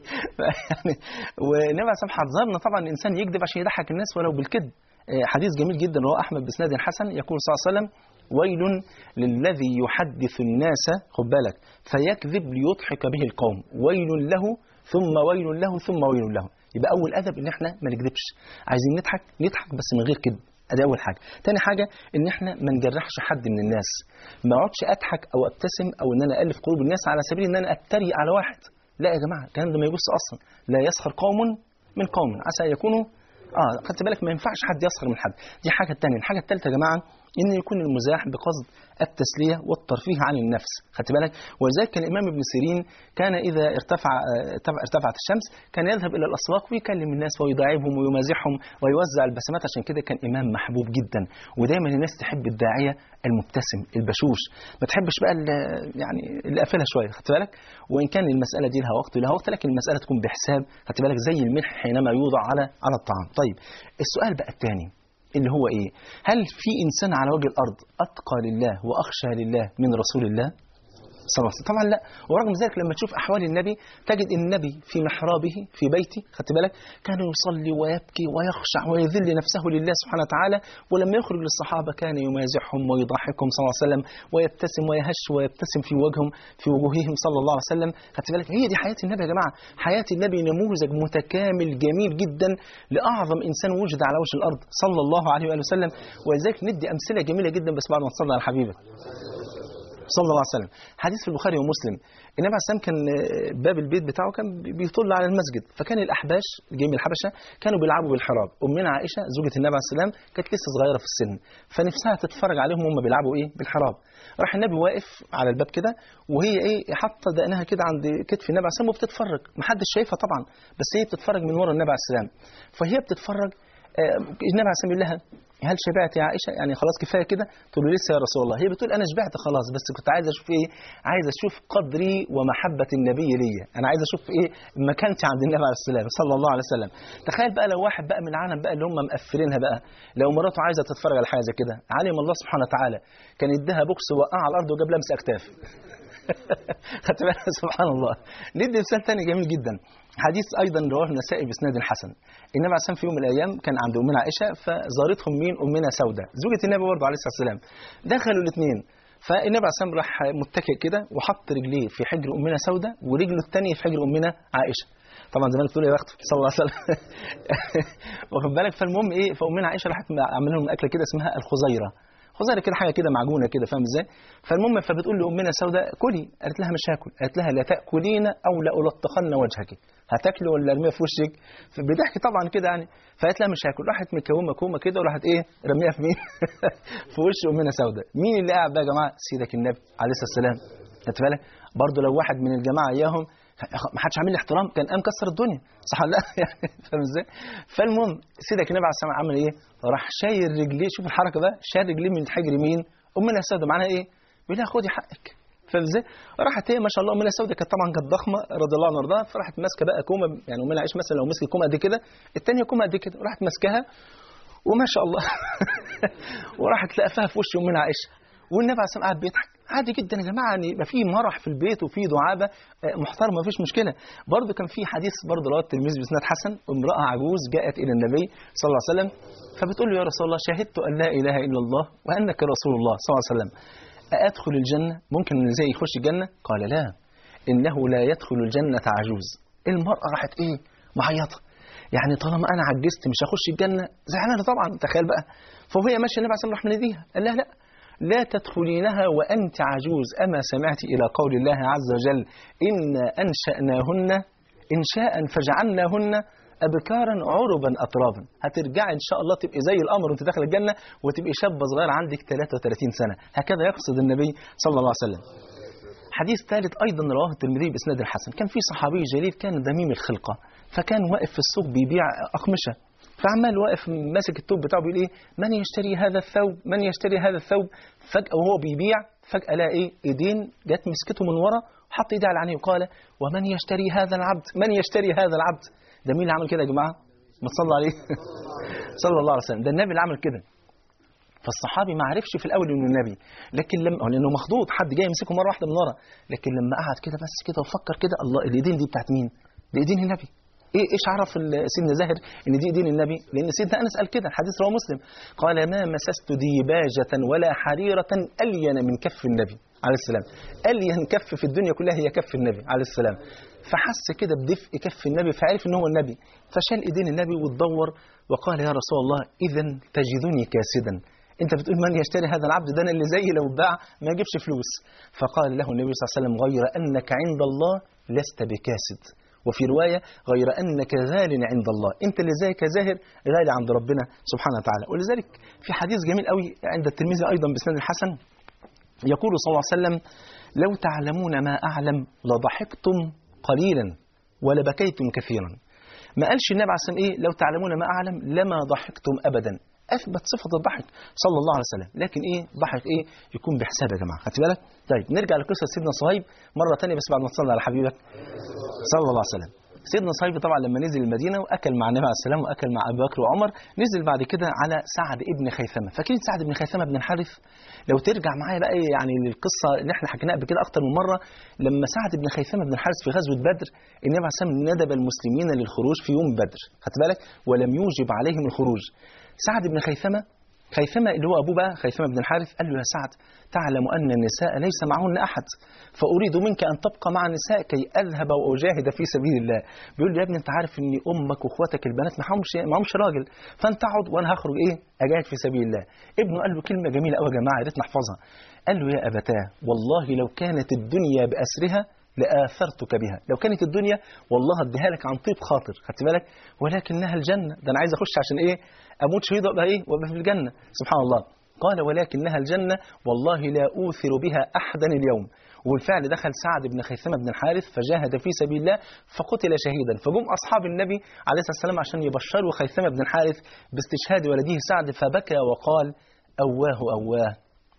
يعني والنبي عليه الصلاه والسلام حذرنا طبعا الانسان يكذب عشان يضحك الناس ولو بالكذب آه، حديث جميل جدا رواه احمد باسناد حسن يقول صلى الله عليه وسلم ويل للذي يحدث الناس خد بالك فيكذب ليضحك به القوم ويل له ثم ويل له ثم ويل له يبقى اول ادب ان احنا ما نكذبش عايزين نضحك نضحك بس من غير كذب ادي اول حاجه تاني حاجه ان احنا ما نجرحش حد من الناس ما اقعدش اضحك او ابتسم او ان انا الف قلوب الناس على سبيل ان انا اتريق على واحد لا يا جماعه الكلام ده ما يبص اصلا لا يسخر قوم من قوم عسى أن يكونوا اه خدت بالك ما ينفعش حد يسخر من حد دي حاجه الثانيه الحاجه الثالثه يا جماعه ان يكون المزاح بقصد التسليه والترفيه عن النفس خدت بالك ولذلك كان الامام ابن سيرين كان اذا ارتفع آه، ارتفع- ارتفعت الشمس كان يذهب الى الاسواق ويكلم الناس ويداعبهم ويمازحهم ويوزع البسمات عشان كده كان امام محبوب جدا ودايما الناس تحب الداعيه المبتسم البشوش ما تحبش بقى ال- يعني اللي قافلها شويه خدت بالك وان كان المساله دي لها وقت ولها وقت لكن المساله تكون بحساب خدت بالك زي الملح حينما يوضع على على الطعام طيب السؤال بقى الثاني اللي هو ايه هل في انسان على وجه الارض اتقى لله واخشى لله من رسول الله صلى الله عليه وسلم طبعا لا ورغم ذلك لما تشوف احوال النبي تجد ان النبي في محرابه في بيته خدت بالك كان يصلي ويبكي ويخشع ويذل نفسه لله سبحانه وتعالى ولما يخرج للصحابه كان يمازحهم ويضحكهم صلى الله عليه وسلم ويبتسم ويهش ويبتسم في وجههم في وجوههم صلى الله عليه وسلم خدت بالك هي دي حياه النبي يا جماعه حياه النبي نموذج متكامل جميل جدا لاعظم انسان وجد على وجه الارض صلى الله عليه واله وسلم ولذلك ندي امثله جميله جدا بس بعد ما تصلي على حبيبك صلى الله عليه وسلم حديث في البخاري ومسلم النبي عليه السلام كان آه، باب البيت بتاعه كان بيطل على المسجد فكان الاحباش جايين من الحبشه كانوا بيلعبوا بالحراب امنا عائشه زوجة النبي عليه السلام كانت لسه صغيره في السن فنفسها تتفرج عليهم وهم بيلعبوا ايه بالحراب راح النبي واقف على الباب كده وهي ايه حاطه دقنها كده عند كتف النبي عليه السلام وبتتفرج محدش شايفها طبعا بس هي بتتفرج من ورا النبي عليه السلام فهي بتتفرج آه، النبي عليه السلام يقول لها هل شبعت يا عائشه يعني خلاص كفايه كده تقول له لسه يا رسول الله هي بتقول انا شبعت خلاص بس كنت عايز اشوف ايه عايز اشوف قدري ومحبه النبي ليا انا عايز اشوف ايه مكانتي عند النبي عليه السلام صلى الله عليه وسلم تخيل بقى لو واحد بقى من العالم بقى اللي هم مقفلينها بقى لو مراته عايزه تتفرج على حاجه زي كده علم الله سبحانه وتعالى كان يديها بوكس وقعها على الارض وجاب لمس اكتاف خدت بالك سبحان الله ندي مثال ثاني جميل جدا حديث ايضا رواه النسائي باسناد حسن النبي عليه الصلاه والسلام في يوم من الايام كان عند امنا عائشه فزارتهم مين امنا سوده زوجة النبي برضه عليه الصلاه والسلام دخلوا الاثنين فالنبي عليه الصلاه والسلام راح متكئ كده وحط رجليه في حجر امنا سوده ورجله الثانيه في حجر امنا عائشه طبعا زمان بتقول يا بخت صلى الله عليه وسلم واخد بالك فالمهم ايه فامنا عائشه راحت عامله لهم اكله كده اسمها الخزيره خزيره كده حاجه كده معجونه كده فاهم ازاي فالمهم فبتقول لامنا سوده كلي قالت لها مش هاكل قالت لها لا تاكلين او لالطخن وجهك هتاكلي ولا ارميها في وشك بضحك طبعا كده يعني فقالت لها مش هاكل راحت مكومه كومه كده وراحت ايه رميها في مين في وش امنا سوده مين اللي قاعد بقى يا جماعه سيدك النبي عليه الصلاه والسلام خدت بالك برضه لو واحد من الجماعه اياهم ما حدش عامل لي احترام كان قام كسر الدنيا صح ولا لا يعني فاهم ازاي فالمهم سيدك النبي عليه الصلاه والسلام عمل ايه راح شايل رجليه شوف الحركه بقى شايل رجليه من حجر مين امنا السوداء معناها ايه بيقول لها خدي حقك فاهم ازاي راحت هي ما شاء الله امنا السوداء كانت طبعا كانت ضخمه رضي الله عنها وارضاها فراحت ماسكه بقى كومه يعني امنا عائشه مثلا لو مسكت كومه قد كده الثانيه كومه قد كده وراحت ماسكاها وما شاء الله وراحت لقفها في وش امنا عائشه والنبي عليه الصلاه والسلام قاعد بيضحك عادي جدا يا جماعه ان يبقى في مرح في البيت وفي دعابه محترمه مفيش مشكله برضه كان في حديث برضه رواه الترمذي باسناد حسن امراه عجوز جاءت الى النبي صلى الله عليه وسلم فبتقول له يا رسول الله شهدت ان لا اله الا الله وانك رسول الله صلى الله عليه وسلم أأدخل الجنة ممكن زي يخش الجنة قال لا إنه لا يدخل الجنة عجوز المرأة راحت إيه معيطة يعني طالما أنا عجزت مش هخش الجنة زعلانة طبعا تخيل بقى فوهي ماشية النبي عليه الصلاة والسلام راح مناديها قال لها لا لا تدخلينها وأنت عجوز أما سمعت إلى قول الله عز وجل إنا أنشأناهن إنشاء فجعلناهن أبكارا عربا أطرابا هترجعي إن شاء الله تبقي زي القمر وأنت داخل الجنة وتبقي شابة صغيرة عندك 33 سنة هكذا يقصد النبي صلى الله عليه وسلم حديث ثالث أيضا رواه الترمذي بإسناد الحسن كان في صحابي جليل كان دميم الخلقة فكان واقف في السوق بيبيع أقمشة فعمال واقف ماسك الثوب بتاعه بيقول ايه من يشتري هذا الثوب من يشتري هذا الثوب فجأة وهو بيبيع فجأة لقى ايه ايدين جت مسكته من ورا وحط ايديه على عينيه وقال ومن يشتري هذا العبد من يشتري هذا العبد ده مين اللي عمل كده يا جماعه ما تصلوا عليه صلى الله عليه وسلم ده النبي اللي عمل كده فالصحابي ما عرفش في الاول انه النبي لكن لما لانه مخضوض حد جاي يمسكه مره واحده من ورا لكن لما قعد كده بس كده وفكر كده الله الايدين دي بتاعت مين دي ايدين النبي ايه ايش عرف سيدنا زاهر ان دي دين النبي لان سيدنا انس قال كده الحديث رواه مسلم قال ما مسست ديباجه ولا حريره الين من كف النبي عليه السلام الين كف في الدنيا كلها هي كف النبي عليه السلام فحس كده بدفء كف النبي فعرف ان هو النبي فشال ايدين النبي وتدور وقال يا رسول الله اذا تجدني كاسدا انت بتقول من يشتري هذا العبد ده انا اللي زيي لو باع ما يجيبش فلوس فقال له النبي صلى الله عليه وسلم غير انك عند الله لست بكاسد وفي رواية غير أنك غال عند الله أنت اللي زيك زاهر غالي عند ربنا سبحانه وتعالى ولذلك في حديث جميل قوي عند الترمذي أيضا بسند الحسن يقول صلى الله عليه وسلم لو تعلمون ما أعلم لضحكتم قليلا ولبكيتم كثيرا ما قالش النبي عليه الصلاة إيه لو تعلمون ما أعلم لما ضحكتم أبدا أثبت صفة الضحك صلى الله عليه وسلم لكن إيه ضحك إيه يكون بحساب يا جماعة خدت بالك طيب نرجع لقصة سيدنا صهيب مرة تانية بس بعد ما تصلي على حبيبك صلى الله عليه وسلم سيدنا صهيب طبعا لما نزل المدينة وأكل مع النبي عليه السلام وأكل مع أبي بكر وعمر نزل بعد كده على سعد ابن خيثمة فاكرين سعد بن خيثمة بن الحارث لو ترجع معايا بقى يعني للقصة اللي احنا حكيناها قبل كده أكتر من مرة لما سعد بن خيثمة بن الحارث في غزوة بدر النبي عليه السلام ندب المسلمين للخروج في يوم بدر خدت بالك ولم يوجب عليهم الخروج سعد بن خيثمة خيثمة اللي هو أبوه بقى خيثمة بن الحارث قال له يا سعد تعلم أن النساء ليس معهن أحد فأريد منك أن تبقى مع النساء كي أذهب وأجاهد في سبيل الله بيقول له يا ابني أنت عارف أن أمك وأخواتك البنات معهمش معهمش راجل فأنت اقعد وأنا هخرج إيه أجاهد في سبيل الله ابنه قال له كلمة جميلة قوي يا جماعة يا ريت نحفظها قال له يا أبتاه والله لو كانت الدنيا بأسرها لآثرتك بها لو كانت الدنيا والله اديها لك عن طيب خاطر خدت بالك ولكنها الجنة ده أنا عايز أخش عشان إيه أموت شهيد وأبقى إيه وأبقى في الجنة سبحان الله قال ولكنها الجنة والله لا أوثر بها أحدا اليوم وبالفعل دخل سعد بن خيثمة بن الحارث فجاهد في سبيل الله فقتل شهيدا فجم أصحاب النبي عليه الصلاة والسلام عشان يبشروا خيثمة بن الحارث باستشهاد ولده سعد فبكى وقال أواه أواه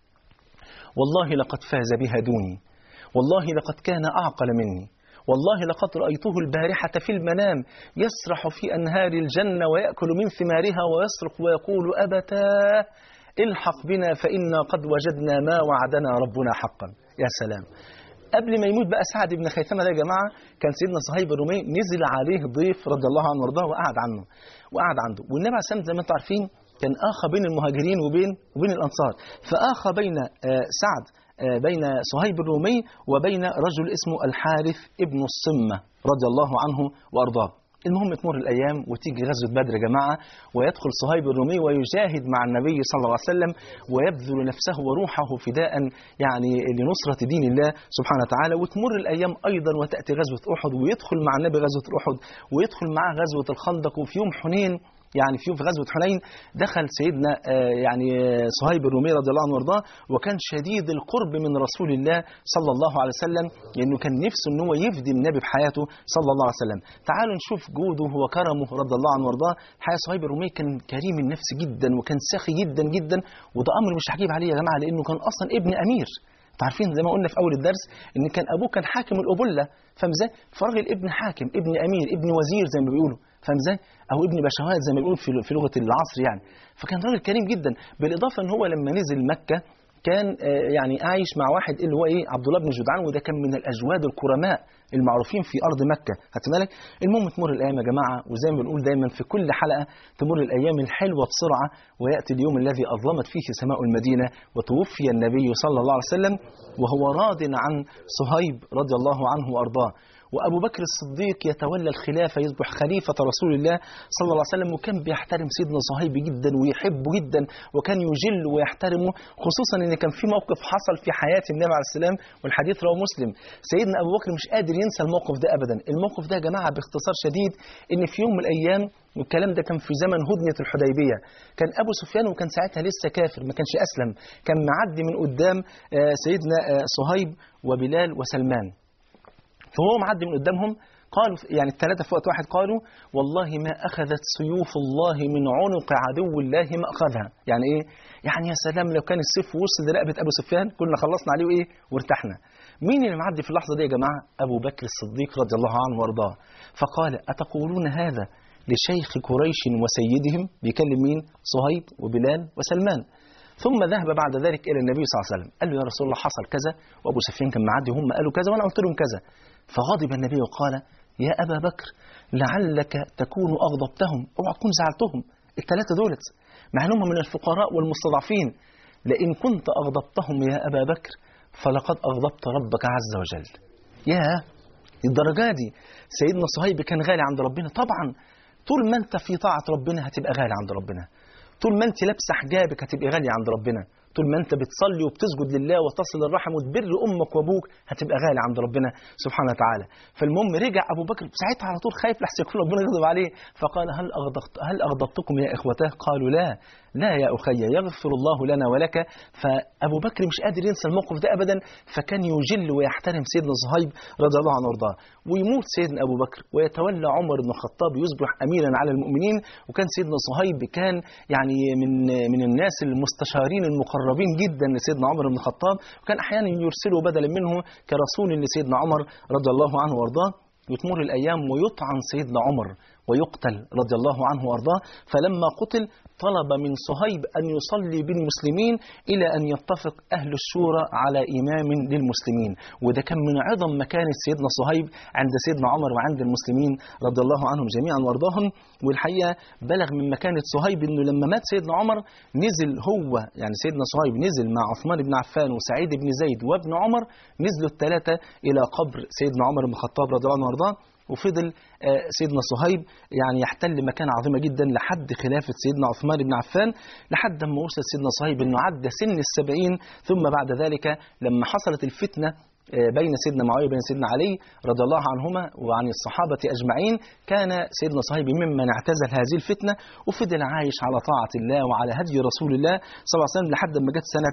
والله لقد فاز بها دوني والله لقد كان أعقل مني والله لقد رأيته البارحة في المنام يسرح في أنهار الجنة ويأكل من ثمارها ويصرخ ويقول أبتاه الحق بنا فإنا قد وجدنا ما وعدنا ربنا حقا يا سلام قبل ما يموت بقى سعد بن خيثمة ده يا جماعة كان سيدنا صهيب الرومي نزل عليه ضيف رضي الله عنه وارضاه وقعد عنه وقعد عنده والنبي عليه الصلاة والسلام زي ما انتم عارفين كان آخى بين المهاجرين وبين وبين الأنصار فآخى بين آه، سعد آه، بين صهيب الرومي وبين رجل اسمه الحارث ابن الصمة رضي الله عنه وأرضاه المهم تمر الأيام وتيجي غزوة بدر يا جماعة ويدخل صهيب الرومي ويجاهد مع النبي صلى الله عليه وسلم ويبذل نفسه وروحه فداء يعني لنصرة دين الله سبحانه وتعالى وتمر الأيام أيضا وتأتي غزوة أحد ويدخل مع النبي غزوة أحد ويدخل معه غزوة الخندق وفي يوم حنين يعني في يوم في غزوة حنين دخل سيدنا آه، يعني آه، صهيب الرومي رضي الله عنه وارضاه وكان شديد القرب من رسول الله صلى الله عليه وسلم لأنه كان نفسه أن هو يفدي النبي بحياته صلى الله عليه وسلم تعالوا نشوف جوده وكرمه رضي الله عنه وارضاه الحقيقة صهيب الرومي كان كريم النفس جدا وكان سخي جدا جدا وده أمر مش هجيب عليه يا جماعة لأنه كان أصلا ابن أمير انتوا عارفين زي ما قلنا في اول الدرس ان كان ابوه كان حاكم الابله فاهم ازاي؟ فراجل ابن حاكم ابن امير ابن وزير زي ما بيقولوا فاهم ازاي؟ او ابن بشوات زي ما بيقولوا في في لغه العصر يعني فكان راجل كريم جدا بالاضافه ان هو لما نزل مكه كان آه، يعني عايش مع واحد اللي هو ايه عبد الله بن جدعان وده كان من الاجواد الكرماء المعروفين في ارض مكه خدت بالك المهم تمر الايام يا جماعه وزي ما بنقول دايما في كل حلقه تمر الايام الحلوه بسرعه وياتي اليوم الذي اظلمت فيه سماء المدينه وتوفي النبي صلى الله عليه وسلم وهو راض عن صهيب رضي الله عنه وارضاه وابو بكر الصديق يتولى الخلافه يصبح خليفه رسول الله صلى الله عليه وسلم وكان بيحترم سيدنا صهيب جدا ويحبه جدا وكان يجل ويحترمه خصوصا ان كان في موقف حصل في حياه النبي عليه السلام والحديث رواه مسلم سيدنا ابو بكر مش قادر ينسى الموقف ده ابدا الموقف ده يا جماعه باختصار شديد ان في يوم من الايام والكلام ده كان في زمن هدنة الحديبية كان أبو سفيان وكان ساعتها لسه كافر ما كانش أسلم كان معدي من قدام آه، سيدنا آه، صهيب وبلال وسلمان فهو معدي من قدامهم قالوا يعني الثلاثة في وقت واحد قالوا والله ما أخذت سيوف الله من عنق عدو الله ما أخذها يعني إيه؟ يعني يا سلام لو كان السيف وصل لرقبة أبو سفيان كنا خلصنا عليه وإيه؟ وارتحنا مين اللي معدي في اللحظة دي يا جماعة؟ أبو بكر الصديق رضي الله عنه وارضاه فقال أتقولون هذا لشيخ قريش وسيدهم بيكلم مين؟ صهيب وبلال وسلمان ثم ذهب بعد ذلك إلى النبي صلى الله عليه وسلم قال له يا رسول الله حصل كذا وأبو سفيان كان معدي هم قالوا كذا وأنا قلت لهم كذا فغضب النبي وقال يا أبا بكر لعلك تكون أغضبتهم اوعى تكون زعلتهم الثلاثة دولت مع انهم من الفقراء والمستضعفين لئن كنت أغضبتهم يا أبا بكر فلقد أغضبت ربك عز وجل يا الدرجة دي سيدنا صهيب كان غالي عند ربنا طبعا طول ما انت في طاعة ربنا هتبقى غالي عند ربنا طول ما انت لابسه حجابك هتبقي غالية عند ربنا طول ما انت بتصلي وبتسجد لله وتصل الرحم وتبر امك وابوك هتبقى غالي عند ربنا سبحانه وتعالى فالمهم رجع ابو بكر ساعتها على طول خايف لحسن يكون ربنا يغضب عليه فقال هل اغضبت هل اغضبتكم يا اخوتاه قالوا لا لا يا اخي يغفر الله لنا ولك فابو بكر مش قادر ينسى الموقف ده ابدا فكان يجل ويحترم سيدنا صهيب رضي الله عنه وارضاه ويموت سيدنا ابو بكر ويتولى عمر بن الخطاب يصبح اميرا على المؤمنين وكان سيدنا صهيب كان يعني من من الناس المستشارين المقربين جدا لسيدنا عمر بن الخطاب وكان احيانا يرسله بدلا منه كرسول لسيدنا عمر رضي الله عنه وارضاه وتمر الايام ويطعن سيدنا عمر ويقتل رضي الله عنه وارضاه فلما قتل طلب من صهيب أن يصلي بالمسلمين إلى أن يتفق أهل الشورى على إمام للمسلمين وده كان من عظم مكانة سيدنا صهيب عند سيدنا عمر وعند المسلمين رضي الله عنهم جميعا وارضاهم والحقيقة بلغ من مكانة صهيب أنه لما مات سيدنا عمر نزل هو يعني سيدنا صهيب نزل مع عثمان بن عفان وسعيد بن زيد وابن عمر نزلوا الثلاثة إلى قبر سيدنا عمر بن الخطاب رضي الله عنه وارضاه وفضل آه، سيدنا صهيب يعني يحتل مكانة عظيمة جدا لحد خلافة سيدنا عثمان بن عفان لحد ما وصل سيدنا صهيب انه عدى سن السبعين ثم بعد ذلك لما حصلت الفتنة آه، بين سيدنا معاوية وبين سيدنا علي رضي الله عنهما وعن الصحابة أجمعين كان سيدنا صهيب ممن اعتزل هذه الفتنة وفضل عايش على طاعة الله وعلى هدي رسول الله صلى الله عليه وسلم لحد ما جت سنة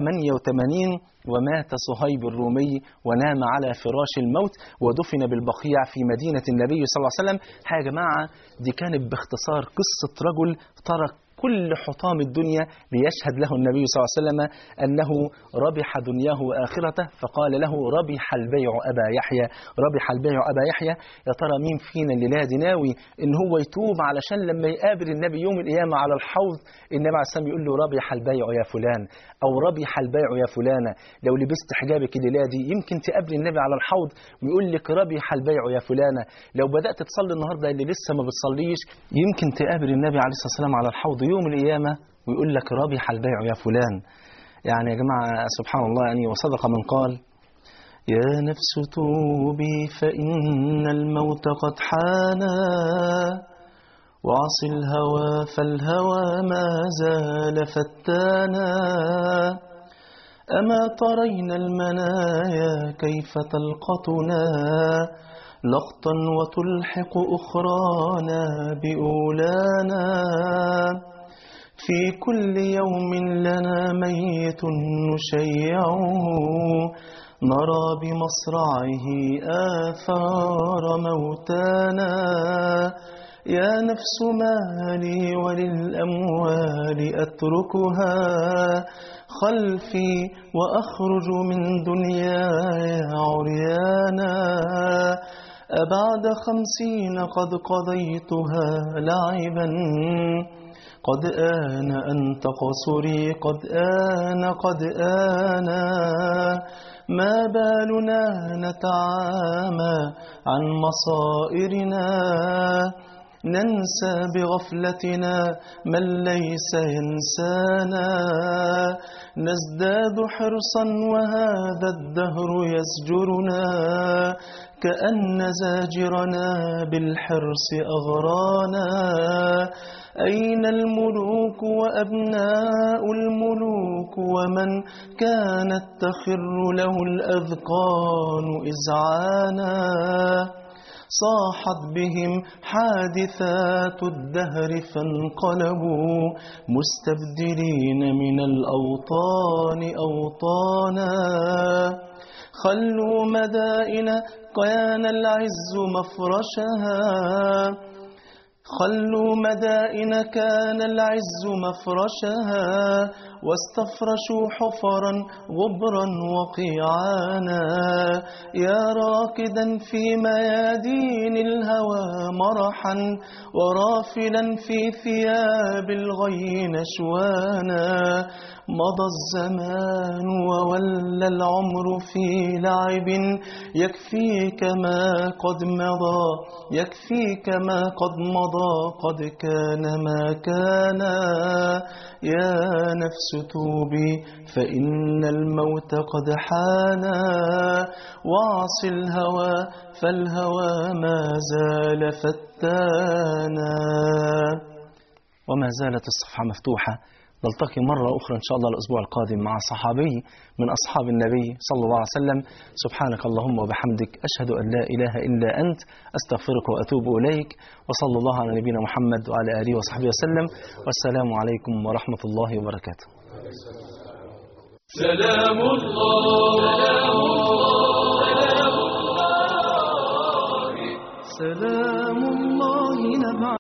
88 ومات صهيب الرومي ونام على فراش الموت ودفن بالبقيع في مدينة النبي صلى الله عليه وسلم حاجة يا جماعة دي كانت باختصار قصة رجل ترك كل حطام الدنيا ليشهد له النبي صلى الله عليه وسلم أنه ربح دنياه وآخرته فقال له ربح البيع أبا يحيى ربح البيع أبا يحيى يا ترى مين فينا اللي لا ناوي إن هو يتوب علشان لما يقابل النبي يوم القيامة على الحوض النبي عليه السلام يقول له ربح البيع يا فلان أو ربح البيع يا فلانة لو لبست حجابك الليلة دي يمكن تقابل النبي على الحوض ويقول لك ربح البيع يا فلانة لو بدأت تصلي النهاردة اللي لسه ما بتصليش يمكن تقابل النبي عليه الصلاة والسلام على الحوض يوم القيامة ويقول لك ربح البيع يا فلان يعني يا جماعة سبحان الله يعني وصدق من قال يا نفس توبي فإن الموت قد حانا وعص الهوى فالهوى ما زال فتانا أما ترين المنايا كيف تلقطنا لقطا وتلحق أخرانا بأولانا في كل يوم لنا ميت نشيعه نرى بمصرعه آثار موتانا يا نفس مالي وللأموال أتركها خلفي وأخرج من دنياي عريانا أبعد خمسين قد قضيتها لعبا قد آن أن تقصري قد آن قد آن ما بالنا نتعامى عن مصائرنا ننسى بغفلتنا من ليس ينسانا نزداد حرصا وهذا الدهر يزجرنا كأن زاجرنا بالحرص أغرانا أين الملوك وأبناء الملوك ومن كانت تخر له الأذقان إذعانا صاحت بهم حادثات الدهر فانقلبوا مستبدلين من الأوطان أوطانا خلوا مدائن كان العز مفرشها خلوا مدائن كان العز مفرشها واستفرشوا حفرا غبرا وقيعانا يا راكدا في ميادين الهوى مرحا ورافلا في ثياب الغي نشوانا مضى الزمان وولى العمر في لعب يكفيك ما قد مضى يكفيك ما قد مضى قد كان ما كان يا نفس توبي فإن الموت قد حانا واعص الهوى فالهوى ما زال فتانا وما زالت الصفحة مفتوحة نلتقي مرة أخرى إن شاء الله الأسبوع القادم مع صحابي من أصحاب النبي صلى الله عليه وسلم سبحانك اللهم وبحمدك أشهد أن لا إله إلا أنت أستغفرك وأتوب إليك وصلى الله على نبينا محمد وعلى آله وصحبه وسلم والسلام عليكم ورحمة الله وبركاته سلام الله